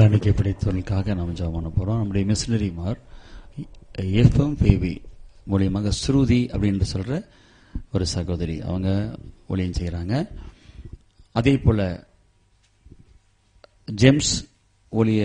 காணிக்கை படைத்தவர்களுக்காக நாம் ஜெபம் பண்ண போகிறோம் நம்முடைய மிஷினரிமார் எஃப்எம் பேவி மூலியமாக ஸ்ருதி அப்படின்னு சொல்கிற ஒரு சகோதரி அவங்க ஊழியம் செய்கிறாங்க அதே போல் ஜெம்ஸ் ஊழிய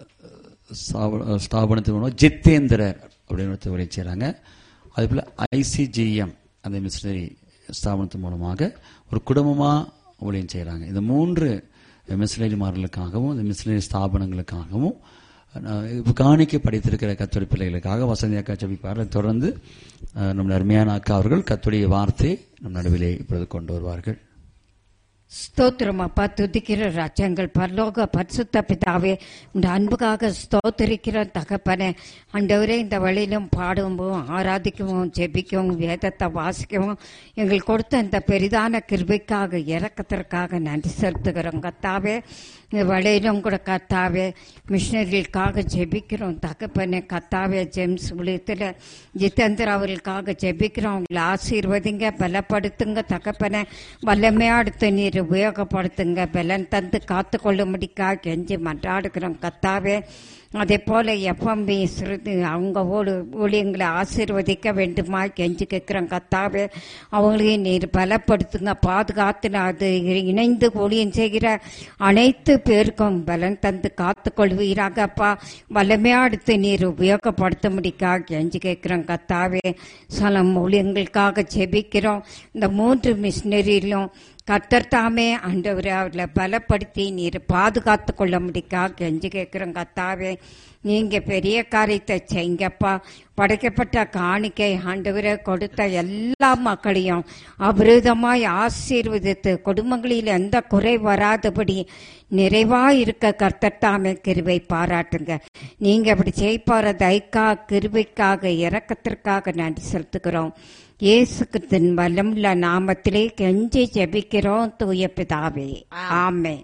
ஸ்தாப- ஸ்தாபனத்தின் மூலம் ஜித்தேந்திரர் அப்படின்னு ஒருத்தர் ஊழியம் செய்கிறாங்க அதே போல் ஐசிஜிஎம் அந்த மிஷினரி ஸ்தாபனத்தின் மூலமாக ஒரு குடும்பமாக ஊழியம் செய்கிறாங்க இந்த மூன்று மிஷினரிமார்களுக்காகவும் இந்த மிஷினரி ஸ்தாபனங்களுக்காகவும் அஹ், இப்ப காணிக்கை படித்திருக்கிற கத்தோடி பிள்ளைகளுக்காக வசந்தி அக்கா ஜபிப்பார்கள் தொடர்ந்து அஹ், நம்முடைய அருமையான அக்கா அவர்கள் கத்துடைய வார்த்தை நம் நடுவிலே இப்பொழுது கொண்டு வருவார்கள் ஸ்தோத்திரம் அப்பா துதிக்கிற ராஜ்யங்கள் பரலோக பரிசுத்த பிதாவே இந்த அன்புக்காக ஸ்தோத்தரிக்கிற தகப்பனே ஆண்டவரே இந்த வழியிலும் பாடவும் ஆராதிக்கவும் ஜெபிக்கவும் வேதத்தை வாசிக்கவும் எங்களுக்கு கொடுத்த இந்த பெரிதான கிருபைக்காக இறக்கத்திற்காக நன்றி செலுத்துகிறோம் கத்தாவே இந்த வழியிலும் கூட கத்தாவே மிஷினரிகளுக்காக ஜெபிக்கிறோம் தகப்பனே கத்தாவே ஜெம்ஸ் ஊழியத்தில் ஜிதேந்திர அவர்களுக்காக ஜெபிக்கிறோம் அவங்களை ஆசீர்வதிங்க பலப்படுத்துங்க தகப்பனே வல்லமையாடுத்து நீர் உபயோகப்படுத்துங்க பலன் தந்து காத்து கொள்ளும்படிக்கா கெஞ்சி மன்றாடுகிறோம் கத்தாவே அதே போல எஃப்எம்பி சிறிது அவங்க ஊழ ஊழியங்களை ஆசீர்வதிக்க வேண்டுமா கெஞ்சி கேட்கிறோம் கத்தாவே அவங்களையும் நீர் பலப்படுத்துங்க பாதுகாத்து அது இணைந்து ஊழியம் செய்கிற அனைத்து பேருக்கும் பலன் தந்து காத்து கொள்வீராக அப்பா வல்லமையா அடுத்து நீர் உபயோகப்படுத்த முடிக்கா கெஞ்சி கேட்கிறோம் கத்தாவே சலம் ஊழியங்களுக்காக ஜெபிக்கிறோம் இந்த மூன்று மிஷினரியிலும் கர்த்தர் தாமே ஆண்டவரை அவர்களை பலப்படுத்தி நீர் பாதுகாத்து கொள்ள முடிக்கா கெஞ்சி கேட்கிறோம் கத்தாவே நீங்க பெரிய காரியத்தை செய்யுங்கப்பா படைக்கப்பட்ட காணிக்கை ஆண்டவரை கொடுத்த எல்லா மக்களையும் அபிரதமாய் ஆசீர்வதித்து குடும்பங்களில் எந்த குறை வராதபடி நிறைவா இருக்க கர்த்தர் தாமே கிருபை பாராட்டுங்க நீங்க அப்படி செய்ப்பார தைக்கா கிருபைக்காக இரக்கத்திற்காக நன்றி செலுத்துகிறோம் இயேசு கிறிஸ்துவின் வல்லமுள்ள நாமத்திலே கெஞ்சி ஜெபிக்கிறோம் தூய பிதாவே ஆமென்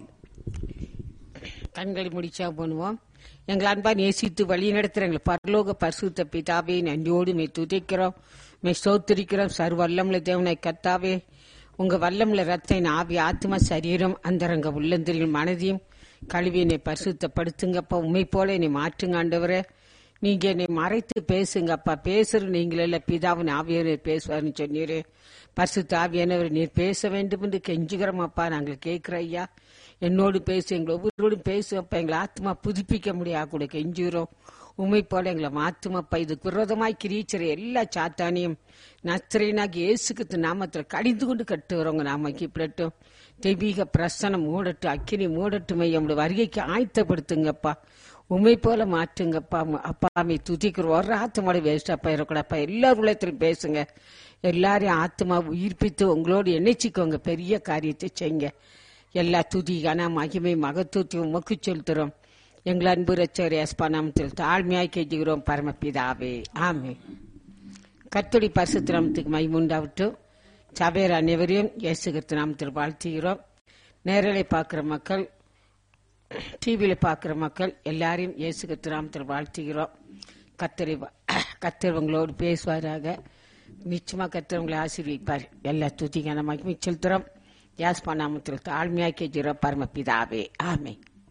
கண்களை முடிச்சா பண்ணுவோம் எங்கள் அன்பா நேசித்து வழி நடத்துற எங்கள் பரலோக பரிசுத்த பிதாவே நன்றியோடு மே துதிக்கிறோம் மே ஸ்தோத்திரிக்கிறோம் சர்வ வல்லமுள்ள தேவனை கத்தாவே உங்க வல்லமுள்ள ரத்த ஆவி ஆத்மா சரீரம் அந்தரங்க உள்ளந்திரிகள் மனதையும் கழுவி என்னை பரிசுத்தப்படுத்துங்கப்பா உண்மை போல என்னை மாற்றுங்க ஆண்டவரே நீங்க என்னை மறைத்து பேசுங்கப்பா பேசுற நீங்கள பிதாவின் ஆவியனர் பேசுவார்னு சொன்னீரு பரிசுத்த ஆவியானவர் நீர் பேச வேண்டும் என்று கெஞ்சுகிறோமப்பா நாங்கள் கேட்கிற ஐயா என்னோடு பேசு எங்களை ஒவ்வொருவரோடும் பேசுவப்பா எங்களை ஆத்மா புதுப்பிக்க முடியா கூட கெஞ்சுகிறோம் உண்மை போல எங்களை மாத்துமப்பா இதுக்கு விரோதமாய் கிரீச்சர எல்லா சாத்தானியும் நஸ்திரனாகி இயேசுக்கு நாமத்தில் கடிந்து கொண்டு கட்டுறவங்க நாமக்கு இப்படட்டும் தெய்வீக பிரசனம் மூடட்டும் அக்கினி மூடட்டும் நம்முடைய வருகைக்கு ஆயத்தப்படுத்துங்கப்பா உண்மை போல மாற்றுங்கப்பா அப்பாமை துதிக்கிற ஒரு ஆத்மாவோட வேஸ்டா போயிடக்கூடாப்பா எல்லார் உள்ளத்திலும் பேசுங்க எல்லாரையும் ஆத்மா உயிர்ப்பித்து உங்களோடு இணைச்சிக்கோங்க பெரிய காரியத்தை செய்யுங்க எல்லா துதி கன மகிமை மகத்துவத்தையும் உமக்கு செலுத்துறோம் எங்கள் அன்பு ரச்சர் எஸ்பா நாமத்தில் தாழ்மையாய் கெஞ்சுகிறோம் பரமபிதாவே ஆமே கத்தோடி பரிசுத்த நாமத்துக்கு மைமுண்டாவட்டும் சபையர் அனைவரையும் இயேசு கிறிஸ்து நாமத்தில் வாழ்த்துகிறோம் நேரலை பார்க்குற மக்கள் டிவியில் பார்க்குற மக்கள் எல்லாரையும் இயேசு கிறிஸ்து நாமத்தில் வாழ்த்துகிறோம் கத்தரை கத்தர் உங்களோடு பேசுவாராக நிச்சயமாக கத்தர் உங்களை ஆசீர்விப்பார் எல்லா துதிக்கான மகிமை செலுத்துகிறோம் யாஸ்பா நாமத்தில் தாழ்மையாக்கி வச்சுக்கிறோம் பரமபிதாவே ஆமே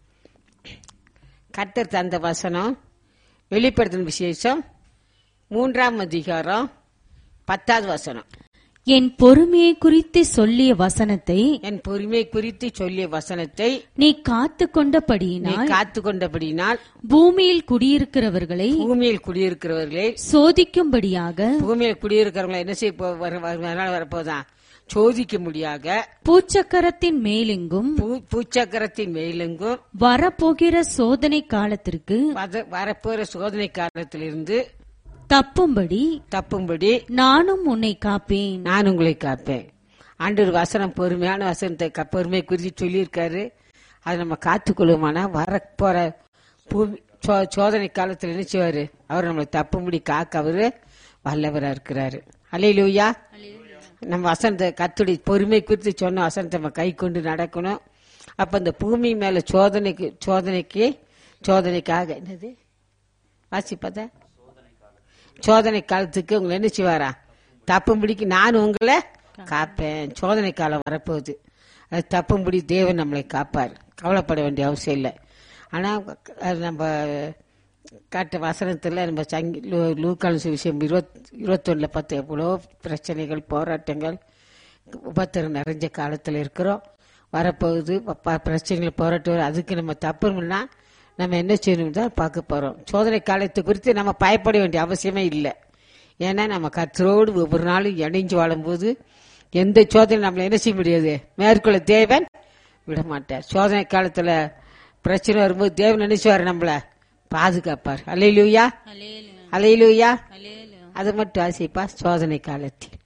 கத்தர் தந்த வசனம் வெளிப்படுத்தின விசேஷம் மூன்றாம் அதிகாரம் பத்தாவது வசனம் என் பொறுமையை குறித்து சொல்லிய வசனத்தை என் பொறுமை குறித்து சொல்லிய வசனத்தை நீ காத்து நீ கொண்டபடியினால் காத்து கொண்டபடியினால் பூமியில் குடியிருக்கிறவர்களை பூமியில் குடியிருக்கிறவர்களே சோதிக்கும்படியாக பூமியில் குடியிருக்கிறவங்களை என்ன செய்ய போ- வர- வர- வரனால வரப்போதான் சோதிக்க முடியாத பூச்சக்கரத்தின் மேலெங்கும் பூ- பூச்சக்கரத்தின் மேலெங்கும் வரப்போகிற சோதனை காலத்திற்கு வத- வரப்போற சோதனை காலத்திலிருந்து தப்பும்படி தப்பும்படி நானும் உன்னை காப்பேன் நான் உங்களை காப்பேன் ஆண்டவர் வசனம் பொறுமையான வசனத்தை க- பொறுமை குறித்து சொல்லியிருக்காரு அதை நம்ம காத்துக்கொள்ளுமானா வரப்போற பூமி சோ- சோதனை காலத்தில் என்ன செய்வாரு அவர் நம்மளை தப்பும்படி காக்க அவரு வல்லவரா இருக்கிறாரு அலையிலூயா நம்ம வசனத்தை கத்துடி பொறுமை குறித்து சொன்ன வசனத்தை நம்ம கை கொண்டு நடக்கணும் அப்ப இந்த பூமி மேல சோதனைக்கு சோதனைக்கு சோதனைக்காக என்னது வாசிப்பத சோதனை காலத்துக்கு உங்களை என்ன செய்வாரா தப்பும்படிக்கு நான் உங்களை காப்பேன் சோதனை காலம் வரப்போகுது அது தப்பும்படி தேவன் நம்மளை காப்பார் கவலைப்பட வேண்டிய அவசியம் இல்லை ஆனா அது நம்ம காட்ட வசனத்துல நம்ம சங்கி லூ- லூக்கான விஷயம் இருபத் இருபத்தொன்னுல பார்த்து எவ்வளோ பிரச்சனைகள் போராட்டங்கள் உபத்திரம் நிறைஞ்ச காலத்துல இருக்கிறோம் வரப்போகுது ப- ப- பிரச்சனைகள் போராட்டம் அதுக்கு நம்ம தப்புனா நம்ம என்ன செய்யணும் தான் பார்க்க போறோம் சோதனை காலத்தை குறித்து நம்ம பயப்பட வேண்டிய அவசியமே இல்லை ஏன்னா நம்ம கத்தரோடு ஒவ்வொரு நாளும் இணைஞ்சு வாழும்போது எந்த சோதனை நம்மளை என்ன செய்ய முடியாது மேற்கொள்ள தேவன் விட மாட்டார் சோதனை காலத்துல பிரச்சனை வரும்போது தேவன் நினைச்சுவார் நம்மள பாதுகாப்பார் அலையிலூயா அலையிலூயா அது மட்டும் ஆசைப்பா சோதனை காலத்தில்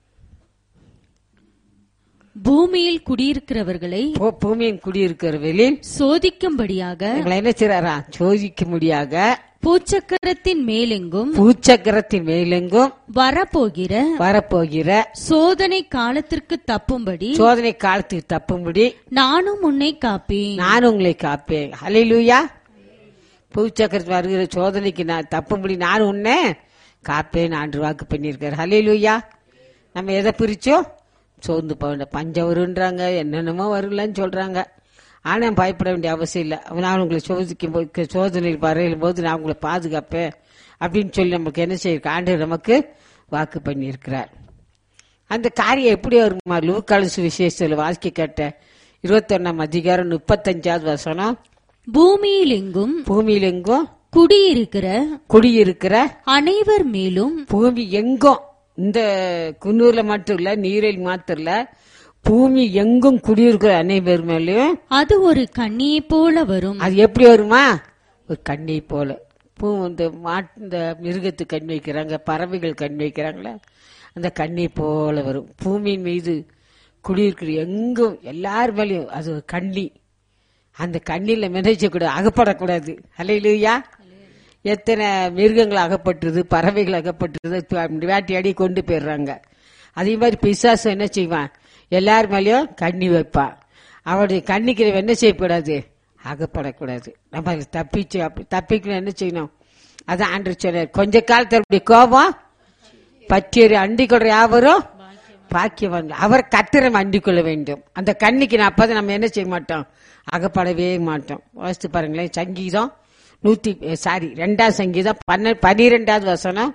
பூமியில் குடியிருக்கிறவர்களை பூ- பூமியின் குடியிருக்கிறவர்களில் சோதிக்கும்படியாக எங்களை என்ன செய்றாரா சோதிக்க முடியாத பூச்சக்கரத்தின் மேலெங்கும் பூச்சக்கரத்தின் மேலெங்கும் வரப்போகிற வரப்போகிற சோதனை காலத்திற்கு தப்பும்படி சோதனை காலத்துக்கு தப்பும்படி நானும் உன்னை காப்பேன் நான் உங்களை காப்பேன் ஹalleluya பூச்சக்கரத்து வருகிற சோதனைக்கு நான் தப்பும்படி நான் உன்னை காப்பேன் ஆண்டு வாக்கு பண்ணியிருக்காரு ஹalleluya நம்ம எதை பிரிச்சோம் சோர்ந்து போக வேண்டாம் பஞ்சம் வருன்றாங்க என்னென்னமோ வரலன்னு சொல்றாங்க ஆனா பயப்பட வேண்டிய அவசியம் இல்லை நான் உங்களை சோதிக்கும் போது சோதனையில் வரையும் போது நான் உங்களை பாதுகாப்பேன் அப்படின்னு சொல்லி நமக்கு என்ன செய்யிருக்க ஆண்டு நமக்கு வாக்கு பண்ணியிருக்கிறார் அந்த காரியம் எப்படி வருமா லூக்காலு சுவிசேஷத்தில் வாசிக்க கேட்ட இருபத்தொன்னாம் அதிகாரம் முப்பத்தஞ்சாவது வசனம் பூமியில் எங்கும் பூமியில் எங்கும் குடியிருக்கிற குடியிருக்கிற அனைவர் மேலும் பூமி எங்கும் இந்த குன்னூர்ல மட்டும் இல்ல நீரில் மாத்திரம் இல்ல பூமி எங்கும் குடியிருக்கிற அனைவர் மேலயும் அது ஒரு கண்ணியைப் போல வரும் அது எப்படி வருமா ஒரு கண்ணை போல பூ இந்த மாட்டு இந்த மிருகத்துக்கு கண் வைக்கிறாங்க பறவைகள் கண் வைக்கிறாங்களே அந்த கண்ணை போல வரும் பூமியின் மீது குடியிருக்கிற எங்கும் எல்லார் மேலயும் அது ஒரு கண்ணி அந்த கண்ணில மிதச்சக்கூடாது அகப்படக்கூடாது அலையிலுயா எத்தனை மிருகங்கள் அகப்பட்டுருது பறவைகள் அகப்பட்டுருது ப- வேட்டையாடி கொண்டு போயிடுறாங்க அதே மாதிரி பிசாசு என்ன செய்வான் எல்லார் மேலயும் கண்ணி வைப்பான் அவருடைய கண்ணிக்கு நம்ம என்ன செய்யக்கூடாது அகப்படக்கூடாது நம்ம அதுல தப்பிச்சு அப்படி தப்பிக்கணும் என்ன செய்யணும் அதான் ஆண்டு சொன்னார் கொஞ்ச காலத்தில் கோபம் பச்சேரி அண்டிக் கொள்ற யாவரும் பாக்கியவான் அவர் கத்திரம் அண்டிக் கொள்ள வேண்டும் அந்த கண்ணிக்கு நான் அப்பதான் நம்ம என்ன செய்ய மாட்டோம் அகப்படவே மாட்டோம் வாசித்து பாருங்களேன் சங்கீதம் நூத்தி சாரி ரெண்டாவது சங்கீதம் பன்ன பனிரெண்டாவது வசனம்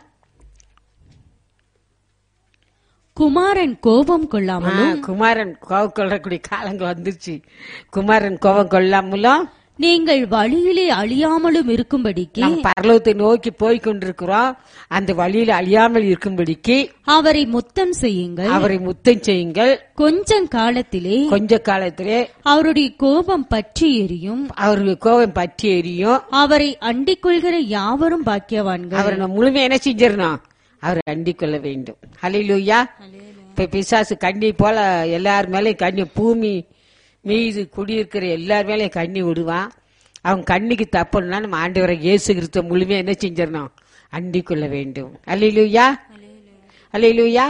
குமாரன் கோபம் ஆ, கொள்ளாமலும் குமாரன் கோவம் கொள்ளக்கூடிய காலங்கள் வந்துருச்சு குமாரன் கோபம் கொள்ளாமலும் நீங்கள் வழியிலே அழியாமலும் இருக்கும்படிக்கு நம் பரலோகத்தை நோக்கி போய் கொண்டிருக்கிறோம் அந்த வழியில் அழியாமல் இருக்கும்படிக்கு அவரை முத்தம் செய்யுங்கள் அவரை முத்தம் செய்யுங்கள் கொஞ்சம் காலத்திலே கொஞ்ச காலத்திலே அவருடைய கோபம் பற்றி எரியும் அவருக்கு கோபம் பற்றி எரியும் அவரை அண்டிக் கொள்கிற யாவரும் பாக்கியவான்கள் அவரை நம்ம முழுமையா என்ன செஞ்சிடணும் அவரை அண்டிக் கொள்ள வேண்டும் ஹalleluya இப்ப பிசாசு கண்ணி போல எல்லார் மேலயும் கண்ணி பூமி மீது குடியிருக்கிற எல்லார் மேலயும் கண்ணி விடுவான் அவன் கண்ணிக்கு தப்புன்னா நம்ம ஆண்டவரை இயேசு கிறிஸ்துவ முழுமையா என்ன செஞ்சிடணும் அண்டிக் கொள்ள வேண்டும் அல்லையிலுயா அல்லையிலுயா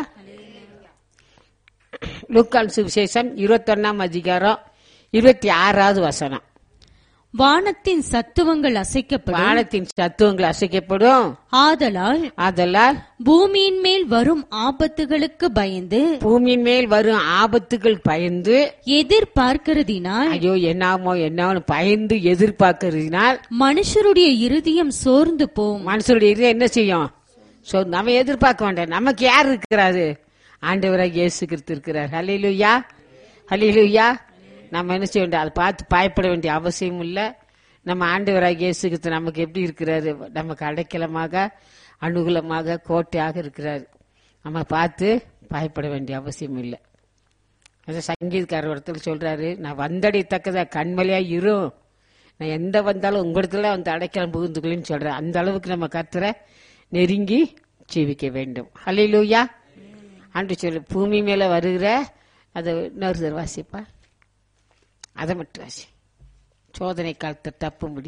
லூக்கான் சுவிசேஷம் இருபத்தொன்னாம் அதிகாரம் இருபத்தி ஆறாவது வசனம் வானத்தின் சத்துவங்கள் அசைக்கப்படும் வானத்தின் தத்துவங்கள் அசைக்கப்படும் ஆதலால் ஆதலால் பூமியின் மேல் வரும் ஆபத்துகளுக்கு பயந்து பூமியின் மேல் வரும் ஆபத்துகள் பயந்து எதிர்பார்க்கிறதினால் ஐயோ என்னாமோ என்னாமோ பயந்து எதிர்பார்க்கறதுனால் மனுஷருடைய இருதயம் சோர்ந்து போம் மனுஷனுடைய இதயம் என்ன செய்யும் சோ நம்ம எதிர்பார்க்க வேண்டாம் நமக்கு யார் இருக்கிறாரு ஆண்டவராக இயேசு கிறிஸ்து இருக்கிறார் ஹalleluya ஹalleluya நம்ம என்ன செய்ய வேண்டிய அதை பார்த்து பயப்பட வேண்டிய அவசியம் இல்லை நம்ம ஆண்டவராக இயேசு கிறிஸ்து நமக்கு எப்படி இருக்கிறாரு நமக்கு அடைக்கலமாக அனுகூலமாக கோட்டையாக இருக்கிறாரு நம்ம பார்த்து பயப்பட வேண்டிய அவசியம் இல்லை அது சங்கீதக்காரர் ஒருத்தர் சொல்றாரு நான் வந்தடையத்தக்கதா கண்மலையா இரும் நான் எந்த வந்தாலும் உங்களிடத்துல வந்து அடைக்கலம் புகுந்துக்கலன்னு சொல்றேன் அந்த அளவுக்கு நம்ம கத்துற நெருங்கி ஜீவிக்க வேண்டும் ஹalleluya ஆண்டு சொல்லு பூமி மேல வருகிற அதை இன்னொரு தடவை வாசிப்பா அதை மட்டும் வாசி சோதனை காலத்தை தப்பும்படி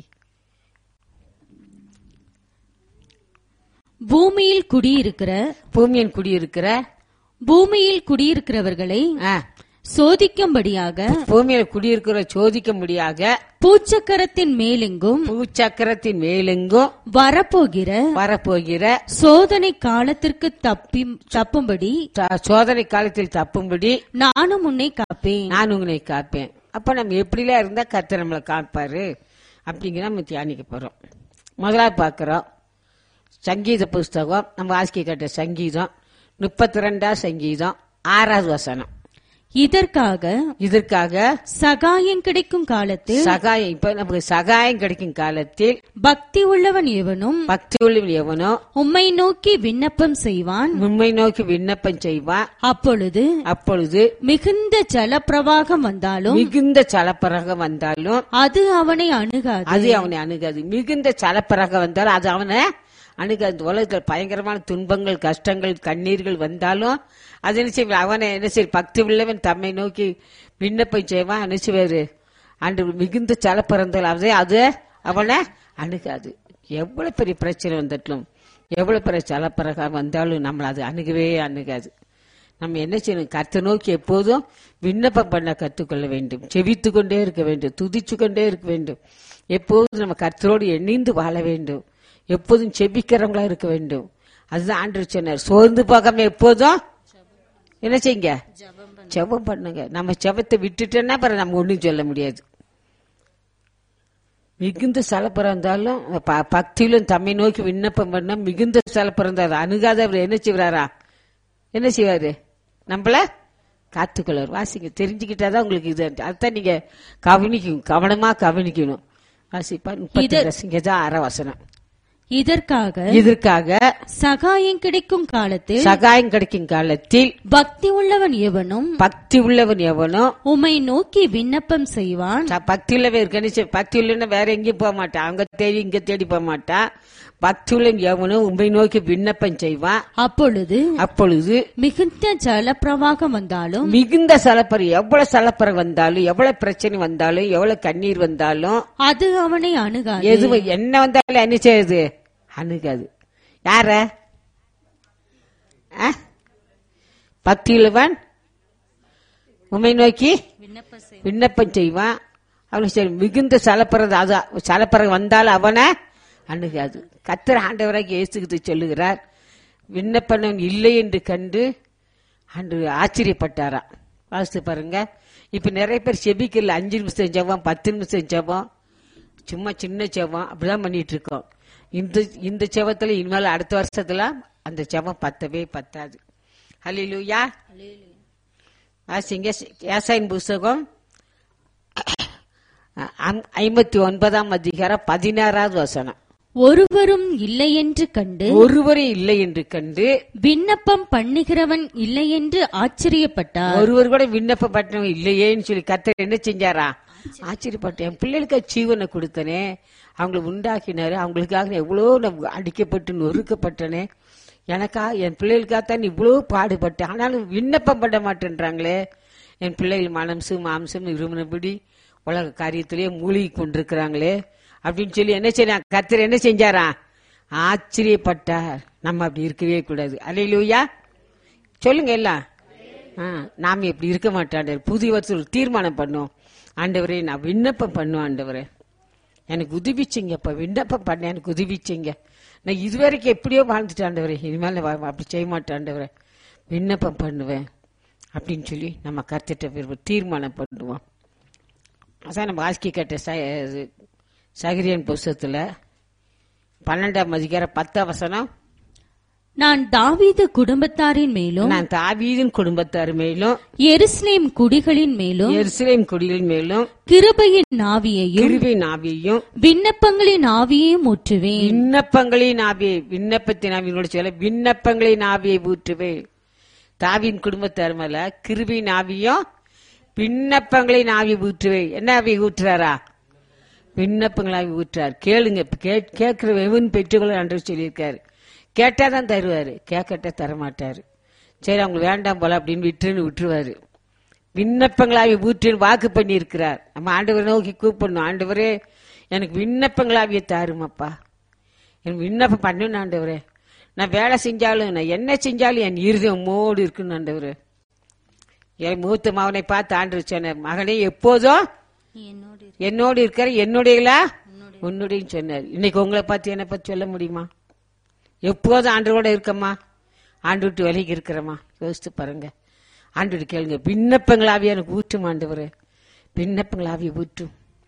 பூமியில் குடியிருக்கிற பூமியின் குடியிருக்கிற பூமியில் குடியிருக்கிறவர்களை ஆ, சோதிக்கும்படியாக பூமியில குடியிருக்கிற சோதிக்க முடியாத பூச்சக்கரத்தின் மேலெங்கும் பூச்சக்கரத்தின் மேலெங்கும் வரப்போகிற வரப்போகிற சோதனை காலத்திற்கு தப்பி தப்பும்படி த- சோதனை காலத்தில் தப்பும்படி நானும் உன்னை காப்பேன் நான் உங்களை காப்பேன் அப்ப நம்ம எப்படிலாம் இருந்தா கர்த்தர் நம்மளை காப்பாரு அப்படிங்கிற நம்ம தியானிக்க போறோம் முதலாவது பார்க்குறோம் சங்கீத புஸ்தகம் நம்ம வாசிக்க கேட்ட சங்கீதம் முப்பத்தி ரெண்டாம் சங்கீதம் ஆறாவது வசனம் இதற்காக இதற்காக சகாயம் கிடைக்கும் காலத்தில் சகாயம் இப்ப நமக்கு சகாயம் கிடைக்கும் காலத்தில் பக்தி உள்ளவன் எவனும் பக்தி உள்ள எவனோ உம்மை நோக்கி விண்ணப்பம் செய்வான் உண்மை நோக்கி விண்ணப்பம் செய்வான் அப்பொழுது அப்பொழுது மிகுந்த ஜலப்பிரவாகம் வந்தாலும் மிகுந்த சலப்பரகம் வந்தாலும் அது அவனை அணுகாது அது அவனை அணுகாது மிகுந்த சலப்பரகம் வந்தாலும் அது அவனை அணுகாது இந்த உலகத்தில் பயங்கரமான துன்பங்கள் கஷ்டங்கள் கண்ணீர்கள் வந்தாலும் அது என்ன செய்வான் அவனை என்ன செய்ய பக்தி உள்ளவன் தம்மை நோக்கி விண்ணப்பம் செய்வான் என்ன செய்வாரு அன்று மிகுந்த சலப்பறந்தால் அது அது அவனை அணுகாது எவ்வளவு பெரிய பிரச்சனை வந்துட்டும் எவ்வளவு பெரிய சலப்பரகம் வந்தாலும் நம்மளை அது அணுகவே அணுகாது நம்ம என்ன செய்யணும் கர்த்த நோக்கி எப்போதும் விண்ணப்பம் பண்ண கற்றுக்கொள்ள வேண்டும் செவித்து கொண்டே இருக்க வேண்டும் துதிச்சு கொண்டே இருக்க வேண்டும் எப்போதும் நம்ம கர்த்தரோடு இணைந்து வாழ வேண்டும் எப்போதும் செபிக்கிறவங்களா இருக்க வேண்டும் அதுதான் ஆண்டு சொன்னார் சோர்ந்து போகாம எப்போதும் என்ன செய்யுங்க ஜெபம் பண்ணுங்க நம்ம ஜெபத்தை விட்டுட்டோன்னா பிறகு நம்ம ஒண்ணும் சொல்ல முடியாது மிகுந்த சலப்பரம் இருந்தாலும் ப- பக்தியிலும் தம்மை நோக்கி விண்ணப்பம் பண்ண மிகுந்த சலப்பரம் இருந்தாரு அணுகாதவர் என்ன செய்வாரா என்ன செய்வாரு நம்மள காத்துக்கொள்வார் வாசிங்க தெரிஞ்சுக்கிட்டாதான் உங்களுக்கு இது அதுதான் நீங்க கவனிக்கணும் கவனமா கவனிக்கணும் வாசிப்பா முப்பத்தி ரசிங்கதான் அற வசனம் இதற்காக இதற்காக சகாயம் கிடைக்கும் காலத்தில் சகாயம் கிடைக்கும் காலத்தில் பக்தி உள்ளவன் எவனும் பக்தி உள்ளவன் எவனோ உம்மை நோக்கி விண்ணப்பம் செய்வான் ச- பக்தி உள்ளவன் இருக்கணும் பக்தி உள்ளவன வேற எங்கேயும் போக மாட்டான் அங்க தேடி இங்க தேடி போக மாட்டான் பக்தி உள்ளவன் எவனும் உண்மை நோக்கி விண்ணப்பம் செய்வான் அப்பொழுது அப்பொழுது மிகுந்த ஜலப்பிரவாகம் வந்தாலும் மிகுந்த சலப்பரம் எவ்வளவு சலப்பரம் வந்தாலும் எவ்வளவு பிரச்சனை வந்தாலும் எவ்வளவு கண்ணீர் வந்தாலும் அது அவனை அணுகாது எது என்ன வந்தாலும் என்ன செய்யுது அணுகாது யார ஆ? பக்தியுள்ளவன் உண்மை நோக்கி விண்ணப்பம் செய்வான் அவனுக்கு சரி மிகுந்த சலப்பறது அது சலப்பறம் வந்தாலும் அவனை அணுகாது கத்திர ஆண்டவராக இயேசுகிட்டு சொல்லுகிறார் விண்ணப்பனவன் இல்லை என்று கண்டு அன்று ஆச்சரியப்பட்டாராம் வாசித்து பாருங்க இப்ப நிறைய பேர் செபிக்கல அஞ்சு நிமிஷம் ஜெபம் பத்து நிமிஷம் ஜெபம் சும்மா சின்ன செவம் அப்படிதான் பண்ணிட்டு இருக்கோம் இந்த இந்த செவத்துல இனிமேல் அடுத்த வருஷத்துல அந்த செவம் பத்தவே பத்தாது ஹலிலூயா வாசிங்க ஏசாயின் புஸ்தகம் ஐம்- ஐம்பத்தி ஒன்பதாம் அதிகாரம் பதினாறாவது வசனம் ஒருவரும் இல்லை என்று கண்டு ஒருவரே இல்லை என்று கண்டு விண்ணப்பம் பண்ணுகிறவன் இல்லை என்று ஆச்சரியப்பட்டார் ஒருவர் கூட விண்ணப்பப்பட்டவங்க இல்லையேன்னு சொல்லி கத்தர் என்ன செஞ்சாரா ஆச்சரியப்பட்டேன் என் பிள்ளைகளுக்கு ஜீவனை கொடுத்தனே அவங்களை உண்டாக்கினாரு அவங்களுக்காக நான் எவ்வளோ நான் அடிக்கப்பட்டு நொறுக்கப்பட்டனே எனக்கா என் பிள்ளைகளுக்காகத்தான் இவ்வளோ பாடுபட்டேன் ஆனாலும் விண்ணப்பம் பண்ண மாட்டேன்றாங்களே என் பிள்ளைகள் மனசு மாம்சம் இருமனபடி உலக காரியத்திலேயே மூழ்கி கொண்டிருக்கிறாங்களே அப்படின்னு சொல்லி என்ன செய்ய கத்தர் என்ன செஞ்சாரா ஆச்சரியப்பட்டார் நம்ம அப்படி இருக்கவே கூடாது அலையிலூயா சொல்லுங்க எல்லாம் ஆ, நாம இப்படி இருக்க மாட்டாண்டவர் புதிய வருஷம் ஒரு தீர்மானம் பண்ணோம் ஆண்டவரே நான் விண்ணப்பம் பண்ணுவேன் ஆண்டவரே எனக்கு உதவிச்சிங்கப்பா விண்ணப்பம் பண்ண எனக்கு உதவிச்சிங்க நான் இதுவரைக்கும் எப்படியோ வாழ்ந்துட்டேன் ஆண்டவரே இனிமேல் நான் வா- அப்படி செய்ய மாட்டேன் ஆண்டவரே விண்ணப்பம் பண்ணுவேன் அப்படின்னு சொல்லி நம்ம கருத்திட்ட பிறகு தீர்மானம் பண்ணுவோம் அதான் நம்ம ஆஸ்கி கேட்ட ச- இது, சகிரியன் புஸ்தகத்துல பன்னெண்டாம் அதிகாரம் பத்தாம் வசனம் நான் தாவீது குடும்பத்தாரின் மேலும் நான் தாவீதின் குடும்பத்தார் மேலும் எருசலேம் குடிகளின் மேலும் எருசலேம் குடிகளின் மேலும் கிருபையின் ஆவியையும் கிருவின் ஆவியையும் விண்ணப்பங்களின் ஆவியையும் ஊற்றுவேன் விண்ணப்பங்களின் ஆவியை விண்ணப்பத்தின் ஆவியோட சொல்ல விண்ணப்பங்களின் ஆவியை ஊற்றுவே தாவின் குடும்பத்தார் மேல கிருபின் ஆவியும் விண்ணப்பங்களின் ஆவி ஊற்றுவே என்ன ஆவி ஊற்றுறாரா விண்ணப்பங்கள் ஆவி ஊற்றுறார் கேளுங்க கே- கேட்கிற எவன் பெற்றுக்கொள்ள அன்று சொல்லியிருக்காரு கேட்டாதான் தருவாரு கேட்கட்ட தரமாட்டாரு சரி அவங்க வேண்டாம் போல அப்படின்னு விட்டுன்னு விட்டுருவாரு விண்ணப்பங்களாவி ஊற்றின்னு வாக்கு பண்ணி இருக்கிறார் நம்ம ஆண்டவரை நோக்கி கூப்பிடணும் ஆண்டவரே எனக்கு விண்ணப்பங்களாவிய தாருமப்பா என் விண்ணப்பம் பண்ணணும் ஆண்டவரே நான் வேலை செஞ்சாலும் நான் என்ன செஞ்சாலும் என் இருதயம் மோடு இருக்குன்னு ஆண்டவரே என் மூத்த மகனை பார்த்து ஆண்டு சொன்னார் மகனே எப்போதும் என்னோடு இருக்கிற என்னுடையலா உன்னுடைய சொன்னார் இன்னைக்கு உங்களை பார்த்து என்னை பத்தி சொல்ல முடியுமா எப்போதும் ஆண்டோட இருக்கம்மா ஆண்டு விட்டு விலகி இருக்கிறம்மா யோசித்து பாருங்க ஆண்டு கேளுங்க விண்ணப்பங்களாவே எனக்கு ஊற்றும் ஆண்டவரே விண்ணப்பங்களாவே ஊற்றும்